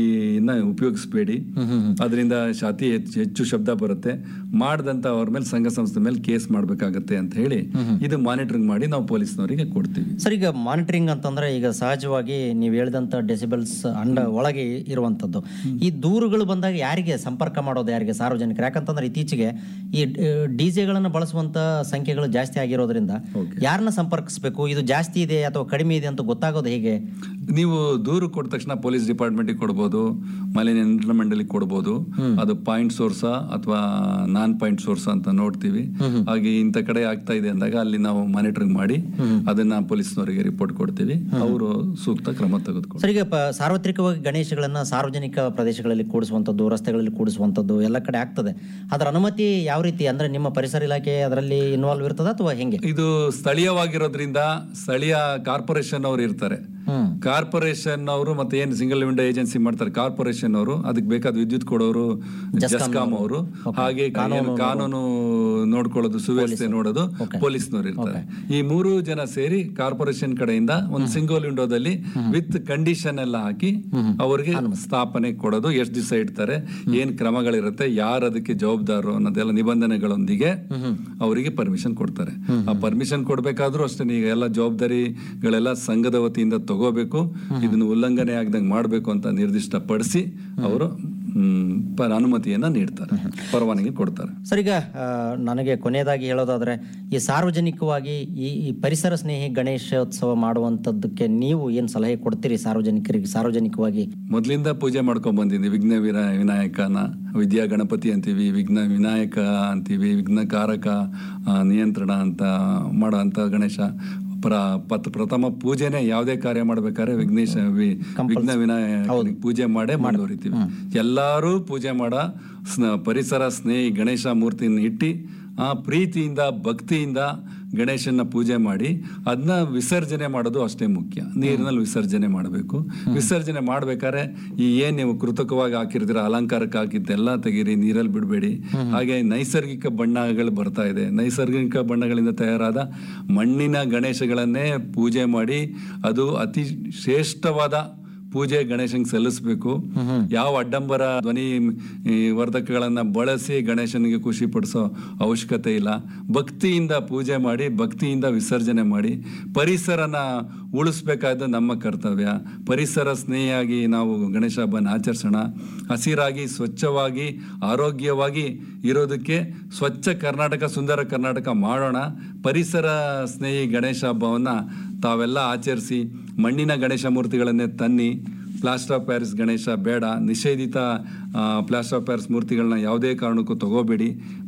ನ ಉಪಯೋಗಿಸಬೇಡಿ ಅದರಿಂದ ಅತಿ ಹೆಚ್ಚು ಹೆಚ್ಚು ಶಬ್ದ ಬರುತ್ತೆ ಮಾಡದಂತ ಅವ್ರ ಮೇಲೆ ಸಂಘ ಸಂಸ್ಥೆ ಮೇಲೆ ಕೇಸ್ ಮಾಡ್ಬೇಕಾಗತ್ತೆ ಅಂತ ಹೇಳಿ ಇದು ಮಾನಿಟರಿಂಗ್ ಮಾಡಿ ನಾವು ಪೊಲೀಸ್ನವರಿಗೆ ಕೊಡ್ತೀವಿ ಸರ್ ಈಗ ಮಾನಿಟರಿಂಗ್ ಅಂತಂದ್ರೆ ಈಗ ಸಹಜವಾಗಿ ನೀವು ಹೇಳಿದಂತ ಡೆಸಿಬಲ್ಸ್ ಅಂಡ ಒಳಗೆ ಇರುವಂತದ್ದು ಈ ದೂರುಗಳು ಬಂದಾಗ ಯಾರಿಗೆ ಸಂಪರ್ಕ ಮಾಡೋದು ಯಾರಿಗೆ ಸಾರ್ವಜನಿಕರು ಯಾಕಂತಂದ್ರೆ ಇತ್ತೀಚೆಗೆ ಈ ಡಿಜೆಗಳನ್ನು ಬಳಸುವಂತ ಸಂಖ್ಯೆಗಳು ಜಾಸ್ತಿ ಆಗಿರೋದ್ರಿಂದ ಯಾರನ್ನ ಸಂಪರ್ಕಿಸಬೇಕು ಇದು ಜಾಸ್ತಿ ಇದೆ ಅಥವಾ ಕಡಿಮೆ ಇದೆ ಅಂತ ಗೊತ್ತಾಗೋದು ಹೇಗೆ ನೀವು ದೂರು ಕೊಟ್ಟ ತಕ್ಷಣ ಪೊಲೀಸ್ ಡಿಪಾರ್ಟ್ಮೆಂಟಿಗೆ ಕೊಡ್ಬೋದು ಮಾಲಿನ್ಯ ನಿಯಂತ್ರಣ ಮಂಡಳಿಗೆ ಕೊಡ್ಬೋದು ಅದು ಪಾಯಿಂಟ್ ಸೋರ್ಸಾ ಅಥವಾ ನಾನ್ ಪಾಯಿಂಟ್ ಸೋರ್ಸ್ ಅಂತ ನೋಡ್ತೀವಿ ಹಾಗೆ ಇಂಥ ಕಡೆ ಆಗ್ತಾ ಇದೆ ಅಂದಾಗ ಅಲ್ಲಿ ನಾವು ಮಾನಿಟರಿಂಗ್ ಮಾಡಿ ಅದನ್ನ ಪೊಲೀಸ್ನವರಿಗೆ ರಿಪೋರ್ಟ್ ಕೊಡ್ತೀವಿ ಅವರು ಸೂಕ್ತ ಕ್ರಮ ತೆಗೆದುಕೊಂಡು ಸರ್ ಈಗ ಪ- ಸಾರ್ವತ್ರಿಕವಾಗಿ ಗಣೇಶಗಳನ್ನ ಸಾರ್ವಜನಿಕ ಪ್ರದೇಶಗಳಲ್ಲಿ ಕೂಡಿಸುವಂಥದ್ದು ರಸ್ತೆಗಳಲ್ಲಿ ಕೂಡಿಸುವಂಥದ್ದು ಎಲ್ಲ ಕಡೆ ಆಗ್ತದೆ ಅದರ ಅನುಮತಿ ಯಾವ ರೀತಿ ಅಂದ್ರೆ ನಿಮ್ಮ ಪರಿಸರ ಇಲಾಖೆ ಅದರಲ್ಲಿ ಇನ್ವಾಲ್ವ್ ಇರ್ತದ ಅಥವಾ ಹೆಂಗೆ ಇದು ಸ್ಥಳೀಯವಾಗಿರೋದ್ರಿಂದ ಸ್ಥಳೀಯ ಕಾರ್ಪೊರೇಷನ್ ಅವರು ಇರ್ತಾರೆ ಹ್ಮ್ ಕಾರ್ಪೊರೇಷನ್ ಅವರು ಮತ್ತೆ ಏನು ಸಿಂಗಲ್ ವಿಂಡೋ ಏಜೆನ್ಸಿ ಮಾಡ್ತಾರೆ ಕಾರ್ಪೊರೇಷನ್ ಅವರು ಅದಕ್ಕೆ ಬೇಕಾದ ವಿದ್ಯುತ್ ಕೊಡೋರು ಜಸ್ಕಾಂ ಅವರು ಹಾಗೆ ಏನು ಕಾನೂನು ನೋಡ್ಕೊಳ್ಳೋದು ಸುವ್ಯವಸ್ಥೆ ನೋಡೋದು ಪೊಲೀಸ್ನವರು ಇರ್ತಾರೆ ಈ ಮೂರು ಜನ ಸೇರಿ ಕಾರ್ಪೊರೇಷನ್ ಕಡೆಯಿಂದ ಒಂದು ಸಿಂಗಲ್ ವಿಂಡೋದಲ್ಲಿ ವಿತ್ ಕಂಡೀಷನ್ ಎಲ್ಲ ಹಾಕಿ ಅವರಿಗೆ ಸ್ಥಾಪನೆ ಕೊಡೋದು ಎಷ್ಟು ದಿವಸ ಇಡ್ತಾರೆ ಏನ್ ಕ್ರಮಗಳಿರುತ್ತೆ ಯಾರು ಅದಕ್ಕೆ ಜವಾಬ್ದಾರರು ಅನ್ನೋದೆಲ್ಲ ನಿಬಂಧನೆಗಳೊಂದಿಗೆ ಅವರಿಗೆ ಪರ್ಮಿಷನ್ ಕೊಡ್ತಾರೆ ಆ ಪರ್ಮಿಷನ್ ಕೊಡ್ಬೇಕಾದ್ರೂ ಅಷ್ಟೇ ಈಗ ಎಲ್ಲ ಜವಾಬ್ದಾರಿಗಳೆಲ್ಲ ಸಂಘದ ವತಿಯಿಂದ ತಗೋಬೇಕು ಇದನ್ನು ಉಲ್ಲಂಘನೆ ಆಗದಂಗೆ ಮಾಡಬೇಕು ಅಂತ ನಿರ್ದಿಷ್ಟ ಪಡಿಸಿ ಅವರು ಹ್ಮ್, ಪ- ಅನುಮತಿಯನ್ನ ನೀಡ್ತಾರೆ ಪರವಾನಗಿ ಕೊಡ್ತಾರೆ ಸರ್ ಈಗ ಆ, ನನಗೆ ಕೊನೆಯದಾಗಿ ಹೇಳೋದಾದ್ರೆ ಈ ಸಾರ್ವಜನಿಕವಾಗಿ ಈ ಈ ಪರಿಸರ ಸ್ನೇಹಿ ಗಣೇಶೋತ್ಸವ ಮಾಡುವಂಥದ್ದಕ್ಕೆ ನೀವು ಏನು ಸಲಹೆ ಕೊಡ್ತೀರಿ ಸಾರ್ವಜನಿಕರಿಗೆ ಸಾರ್ವಜನಿಕವಾಗಿ ಮೊದಲಿಂದ ಪೂಜೆ ಮಾಡ್ಕೊಂಡ್ ಬಂದಿದ್ವಿ ವಿಘ್ನ ವಿನ ವಿನಾಯಕನ ವಿದ್ಯಾ ಗಣಪತಿ ಅಂತೀವಿ ವಿಘ್ನ ವಿನಾಯಕ ಅಂತೀವಿ ವಿಘ್ನಕಾರಕ ಆ, ನಿಯಂತ್ರಣ ಅಂತ ಮಾಡೋ ಅಂತ ಗಣೇಶ ಪ್ರ ಪತ್ ಪ್ರಥಮ ಪೂಜೆನೆ ಯಾವುದೇ ಕಾರ್ಯ ಮಾಡ್ಬೇಕಾದ್ರೆ ವಿಘ್ನೇಶ ವಿ- ವಿಘ್ನ ವಿನಾಯಕ ಪೂಜೆ ಮಾಡೇ ಮುಂದುವರಿತೀವಿ ಎಲ್ಲರೂ ಪೂಜೆ ಮಾಡ ಸ್ನ ಪರಿಸರ ಸ್ನೇಹಿ ಗಣೇಶ ಮೂರ್ತಿನ ಇಟ್ಟು ಆ ಪ್ರೀತಿಯಿಂದ ಭಕ್ತಿಯಿಂದ ಗಣೇಶನ ಪೂಜೆ ಮಾಡಿ ಅದನ್ನ ವಿಸರ್ಜನೆ ಮಾಡೋದು ಅಷ್ಟೇ ಮುಖ್ಯ ನೀರಿನಲ್ಲಿ ವಿಸರ್ಜನೆ ಮಾಡಬೇಕು ವಿಸರ್ಜನೆ ಮಾಡ್ಬೇಕಾದ್ರೆ ಈ ಏನ್ ನೀವು ಕೃತಕವಾಗಿ ಹಾಕಿರ್ತೀರ ಅಲಂಕಾರಕ್ಕೆ ಹಾಕಿದ್ದೆಲ್ಲ ತೆಗೀರಿ ನೀರಲ್ಲಿ ಬಿಡಬೇಡಿ ಹಾಗೆ ನೈಸರ್ಗಿಕ ಬಣ್ಣಗಳು ಬರ್ತಾ ಇದೆ ನೈಸರ್ಗಿಕ ಬಣ್ಣಗಳಿಂದ ತಯಾರಾದ ಮಣ್ಣಿನ ಗಣೇಶಗಳನ್ನೇ ಪೂಜೆ ಮಾಡಿ ಅದು ಅತಿ ಶ್ರೇಷ್ಠವಾದ ಪೂಜೆ ಗಣೇಶನ್ಗೆ ಸಲ್ಲಿಸಬೇಕು ಯಾವ ಅಡ್ಡಂಬರ ಧ್ವನಿ ಈ, ವರ್ಧಕಗಳನ್ನ ಬಳಸಿ ಗಣೇಶನಿಗೆ ಖುಷಿ ಪಡಿಸೋ ಅವಶ್ಯಕತೆ ಇಲ್ಲ ಭಕ್ತಿಯಿಂದ ಪೂಜೆ ಮಾಡಿ ಭಕ್ತಿಯಿಂದ ವಿಸರ್ಜನೆ ಮಾಡಿ ಪರಿಸರನ ಉಳಿಸ್ಬೇಕಾದ ನಮ್ಮ ಕರ್ತವ್ಯ ಪರಿಸರ ಸ್ನೇಹಿಯಾಗಿ ನಾವು ಗಣೇಶ ಹಬ್ಬನ ಆಚರಿಸೋಣ ಹಸಿರಾಗಿ ಸ್ವಚ್ಛವಾಗಿ ಆರೋಗ್ಯವಾಗಿ ಇರೋದಕ್ಕೆ ಸ್ವಚ್ಛ ಕರ್ನಾಟಕ ಸುಂದರ ಕರ್ನಾಟಕ ಮಾಡೋಣ ಪರಿಸರ ಸ್ನೇಹಿ ಗಣೇಶ ಹಬ್ಬವನ್ನು ತಾವೆಲ್ಲ ಆಚರಿಸಿ ಮಣ್ಣಿನ ಗಣೇಶ ಮೂರ್ತಿಗಳನ್ನೇ ತನ್ನಿ ಪ್ಲಾಸ್ಟರ್ ಆಫ್ ಪ್ಯಾರಿಸ್ ಗಣೇಶ ಬೇಡ ನಿಷೇಧಿತ ಪ್ಲಾಸ್ಟರ್ ಆಫ್ ಪ್ಯಾರಿಸ್ ಮೂರ್ತಿಗಳನ್ನ ಯಾವುದೇ ಕಾರಣಕ್ಕೂ ತಗೋಬೇಡಿ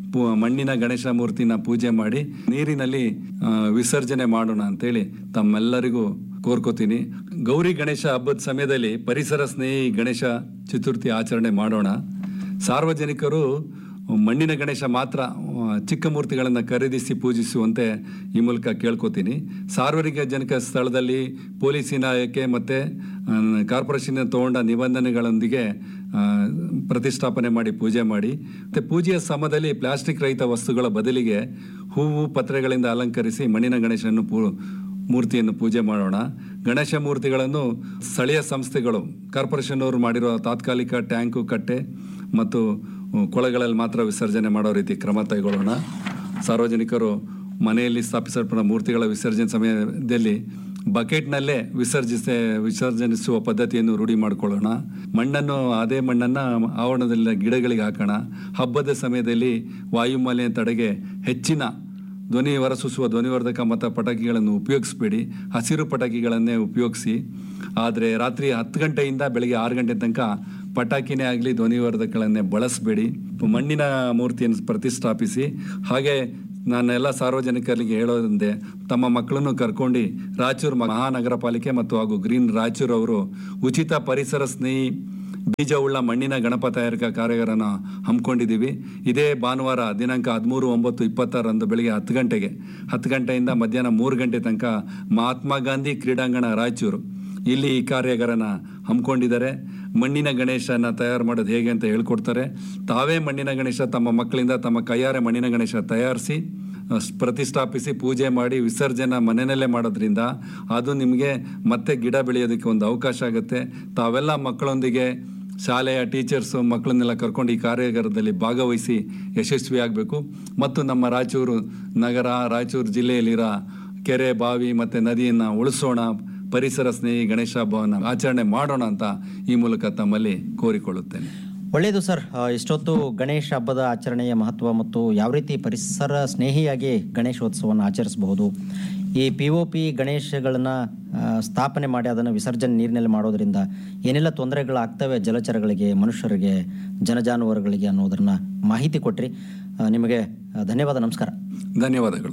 ಪು- ಮಣ್ಣಿನ ಗಣೇಶ ಮೂರ್ತಿನ ಪೂಜೆ ಮಾಡಿ ನೀರಿನಲ್ಲಿ ಆ, ವಿಸರ್ಜನೆ ಮಾಡೋಣ ಅಂತೇಳಿ ತಮ್ಮೆಲ್ಲರಿಗೂ ಕೋರ್ಕೋತೀನಿ ಗೌರಿ ಗಣೇಶ ಹಬ್ಬದ ಸಮಯದಲ್ಲಿ ಪರಿಸರ ಸ್ನೇಹಿ ಗಣೇಶ ಚತುರ್ಥಿ ಆಚರಣೆ ಮಾಡೋಣ ಸಾರ್ವಜನಿಕರು ಮಣ್ಣಿನ ಗಣೇಶ ಮಾತ್ರ ಆ, ಚಿಕ್ಕ ಮೂರ್ತಿಗಳನ್ನು ಖರೀದಿಸಿ ಪೂಜಿಸುವಂತೆ ಈ ಮೂಲಕ ಕೇಳ್ಕೊತೀನಿ ಸಾರ್ವಜನಿಕ ಸ್ಥಳದಲ್ಲಿ ಪೊಲೀಸ್ ಇಲಾಖೆ ಮತ್ತು ಕಾರ್ಪೊರೇಷನ್ ತಗೊಂಡ ನಿಬಂಧನೆಗಳೊಂದಿಗೆ ಆ, ಪ್ರತಿಷ್ಠಾಪನೆ ಮಾಡಿ ಪೂಜೆ ಮಾಡಿ ಮತ್ತು ಪೂಜೆಯ ಸಮಯದಲ್ಲಿ ಪ್ಲಾಸ್ಟಿಕ್ ರಹಿತ ವಸ್ತುಗಳ ಬದಲಿಗೆ ಹೂವು ಪತ್ರೆಗಳಿಂದ ಅಲಂಕರಿಸಿ ಮಣ್ಣಿನ ಗಣೇಶನನ್ನು ಪೂ ಮೂರ್ತಿಯನ್ನು ಪೂಜೆ ಮಾಡೋಣ ಗಣೇಶ ಮೂರ್ತಿಗಳನ್ನು ಸ್ಥಳೀಯ ಸಂಸ್ಥೆಗಳು ಕಾರ್ಪೊರೇಷನ್ ಅವರು ಮಾಡಿರೋ ತಾತ್ಕಾಲಿಕ ಟ್ಯಾಂಕು ಕಟ್ಟೆ ಮತ್ತು ಕೊಳಗಳಲ್ಲಿ ಮಾತ್ರ ವಿಸರ್ಜನೆ ಮಾಡೋ ರೀತಿ ಕ್ರಮ ಕೈಗೊಳ್ಳೋಣ ಸಾರ್ವಜನಿಕರು ಮನೆಯಲ್ಲಿ ಸ್ಥಾಪಿಸಲ್ಪಟ್ಟ ಮೂರ್ತಿಗಳ ವಿಸರ್ಜನೆ ಸಮಯದಲ್ಲಿ ಬಕೆಟ್ನಲ್ಲೇ ವಿಸರ್ಜಿಸ ವಿಸರ್ಜನಿಸುವ ಪದ್ಧತಿಯನ್ನು ರೂಢಿ ಮಾಡಿಕೊಳ್ಳೋಣ ಮಣ್ಣನ್ನು ಅದೇ ಮಣ್ಣನ್ನು ಆವರಣದಲ್ಲಿ ಗಿಡಗಳಿಗೆ ಹಾಕೋಣ ಹಬ್ಬದ ಸಮಯದಲ್ಲಿ ವಾಯುಮಾಲಿನ್ಯ ತಡೆಗೆ ಹೆಚ್ಚಿನ ಧ್ವನಿ ಹೊರಸೂಸುವ ಧ್ವನಿವರ್ಧಕ ಮತ್ತು ಪಟಾಕಿಗಳನ್ನು ಉಪಯೋಗಿಸಬೇಡಿ ಹಸಿರು ಪಟಾಕಿಗಳನ್ನೇ ಉಪಯೋಗಿಸಿ ಆದರೆ ರಾತ್ರಿ ಹತ್ತು ಗಂಟೆಯಿಂದ ಬೆಳಗ್ಗೆ ಆರು ಗಂಟೆ ತನಕ ಪಟಾಕಿನೇ ಆಗಲಿ ಧ್ವನಿವರ್ಧಕಗಳನ್ನೇ ಬಳಸಬೇಡಿ ಮಣ್ಣಿನ ಮೂರ್ತಿಯನ್ನು ಪ್ರತಿಷ್ಠಾಪಿಸಿ ಹಾಗೆ ನಾನೆಲ್ಲ ಸಾರ್ವಜನಿಕರಿಗೆ ಹೇಳೋದಂದೆ ತಮ್ಮ ಮಕ್ಕಳನ್ನು ಕರ್ಕೊಂಡು ರಾಯಚೂರು ಮಹಾನಗರ ಪಾಲಿಕೆ ಮತ್ತು ಹಾಗೂ ಗ್ರೀನ್ ರಾಯಚೂರು ಅವರು ಉಚಿತ ಪರಿಸರ ಸ್ನೇಹಿ ಬೀಜವುಳ್ಳ ಮಣ್ಣಿನ ಗಣಪ ತಯಾರಿಕಾ ಕಾರ್ಯಾಗಾರನ ಹಮ್ಮಿಕೊಂಡಿದ್ದೀವಿ ಇದೇ ಭಾನುವಾರ ದಿನಾಂಕ ಹದಿಮೂರು ಒಂಬತ್ತು ಇಪ್ಪತ್ತರಂದು ಬೆಳಿಗ್ಗೆ ಹತ್ತು ಗಂಟೆಗೆ ಹತ್ತು ಗಂಟೆಯಿಂದ ಮಧ್ಯಾಹ್ನ ಮೂರು ಗಂಟೆ ತನಕ ಮಹಾತ್ಮ ಗಾಂಧಿ ಕ್ರೀಡಾಂಗಣ ರಾಯಚೂರು ಇಲ್ಲಿ ಈ ಕಾರ್ಯಾಗಾರನ ಹಮ್ಮಿಕೊಂಡಿದ್ದಾರೆ ಮಣ್ಣಿನ ಗಣೇಶನ ತಯಾರು ಮಾಡೋದು ಹೇಗೆ ಅಂತ ಹೇಳ್ಕೊಡ್ತಾರೆ ತಾವೇ ಮಣ್ಣಿನ ಗಣೇಶ ತಮ್ಮ ಮಕ್ಕಳಿಂದ ತಮ್ಮ ಕೈಯಾರೆ ಮಣ್ಣಿನ ಗಣೇಶ ತಯಾರಿಸಿ ಅಹ್, ಪ್ರತಿಷ್ಠಾಪಿಸಿ ಪೂಜೆ ಮಾಡಿ ವಿಸರ್ಜನೆ ಮನೆಯಲ್ಲೇ ಮಾಡೋದ್ರಿಂದ ಅದು ನಿಮಗೆ ಮತ್ತೆ ಗಿಡ ಬೆಳೆಯೋದಕ್ಕೆ ಒಂದು ಅವಕಾಶ ಆಗುತ್ತೆ ತಾವೆಲ್ಲ ಮಕ್ಕಳೊಂದಿಗೆ ಶಾಲೆಯ ಟೀಚರ್ಸು ಮಕ್ಕಳನ್ನೆಲ್ಲ ಕರ್ಕೊಂಡು ಈ ಕಾರ್ಯಾಗಾರದಲ್ಲಿ ಭಾಗವಹಿಸಿ ಯಶಸ್ವಿಯಾಗಬೇಕು ಮತ್ತು ನಮ್ಮ ರಾಯಚೂರು ನಗರ ರಾಯಚೂರು ಜಿಲ್ಲೆಯಲ್ಲಿರೋ ಕೆರೆ ಬಾವಿ ಮತ್ತು ನದಿಯನ್ನು ಉಳಿಸೋಣ ಪರಿಸರ ಸ್ನೇಹಿ ಗಣೇಶ ಹಬ್ಬವನ್ನು ಆಚರಣೆ ಮಾಡೋಣ ಅಂತ ಈ ಮೂಲಕ ತಮ್ಮಲ್ಲಿ ಕೋರಿಕೊಳ್ಳುತ್ತೇನೆ ಒಳ್ಳೆಯದು ಸರ್ ಆ, ಇಷ್ಟೊತ್ತು ಗಣೇಶ ಹಬ್ಬದ ಆಚರಣೆಯ ಮಹತ್ವ ಮತ್ತು ಯಾವ ರೀತಿ ಪರಿಸರ ಸ್ನೇಹಿಯಾಗಿ ಗಣೇಶೋತ್ಸವವನ್ನು ಆಚರಿಸಬಹುದು ಈ ಪಿ ಒ ಪಿ ಗಣೇಶಗಳನ್ನು ಸ್ಥಾಪನೆ ಮಾಡಿ ಅದನ್ನು ವಿಸರ್ಜನೆ ನೀರಿನಲ್ಲಿ ಮಾಡೋದ್ರಿಂದ ಏನೆಲ್ಲ ತೊಂದರೆಗಳಾಗ್ತವೆ ಜಲಚರಗಳಿಗೆ ಮನುಷ್ಯರಿಗೆ ಜನಜಾನುವಾರುಗಳಿಗೆ ಅನ್ನೋದನ್ನ ಮಾಹಿತಿ ಕೊಟ್ರಿ ಆ, ನಿಮಗೆ ಆ, ಧನ್ಯವಾದ ನಮಸ್ಕಾರ ಧನ್ಯವಾದಗಳು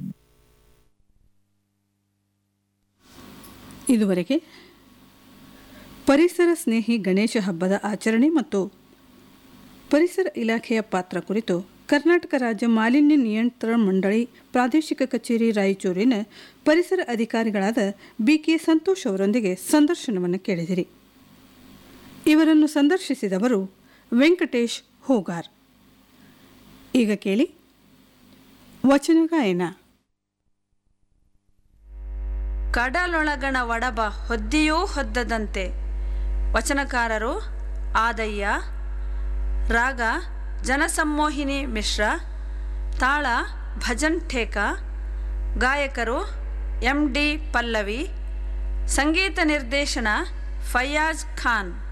ಇದುವರೆಗೆ ಪರಿಸರ ಸ್ನೇಹಿ ಗಣೇಶ ಹಬ್ಬದ ಆಚರಣೆ ಮತ್ತು ಪರಿಸರ ಇಲಾಖೆಯ ಪಾತ್ರ ಕುರಿತು ಕರ್ನಾಟಕ ರಾಜ್ಯ ಮಾಲಿನ್ಯ ನಿಯಂತ್ರಣ ಮಂಡಳಿ ಪ್ರಾದೇಶಿಕ ಕಚೇರಿ ರಾಯಚೂರಿನ ಪರಿಸರ ಅಧಿಕಾರಿಗಳಾದ ಬಿ ಕೆ ಸಂತೋಷ್ ಅವರೊಂದಿಗೆ ಸಂದರ್ಶನವನ್ನು ಕೇಳಿದಿರಿ ಇವರನ್ನು ಸಂದರ್ಶಿಸಿದವರು ವೆಂಕಟೇಶ್ ಹೋಗಾರ್ ಈಗ ಕೇಳಿ ವಚನ ಗಾಯನ ಕಡಲೊಳಗಣ ಒಡಬ ಹೊದ್ದಿಯೂ ಹೊದ್ದದಂತೆ ವಚನಕಾರರು ಆದಯ್ಯ ರಾಗ ಜನಸಮ್ಮೋಹಿನಿ ಮಿಶ್ರ ತಾಳ ಭಜನ್ ಠೇಕ ಗಾಯಕರು ಎಂ ಡಿ ಪಲ್ಲವಿ ಸಂಗೀತ ನಿರ್ದೇಶನ ಫಯಾಜ್ ಖಾನ್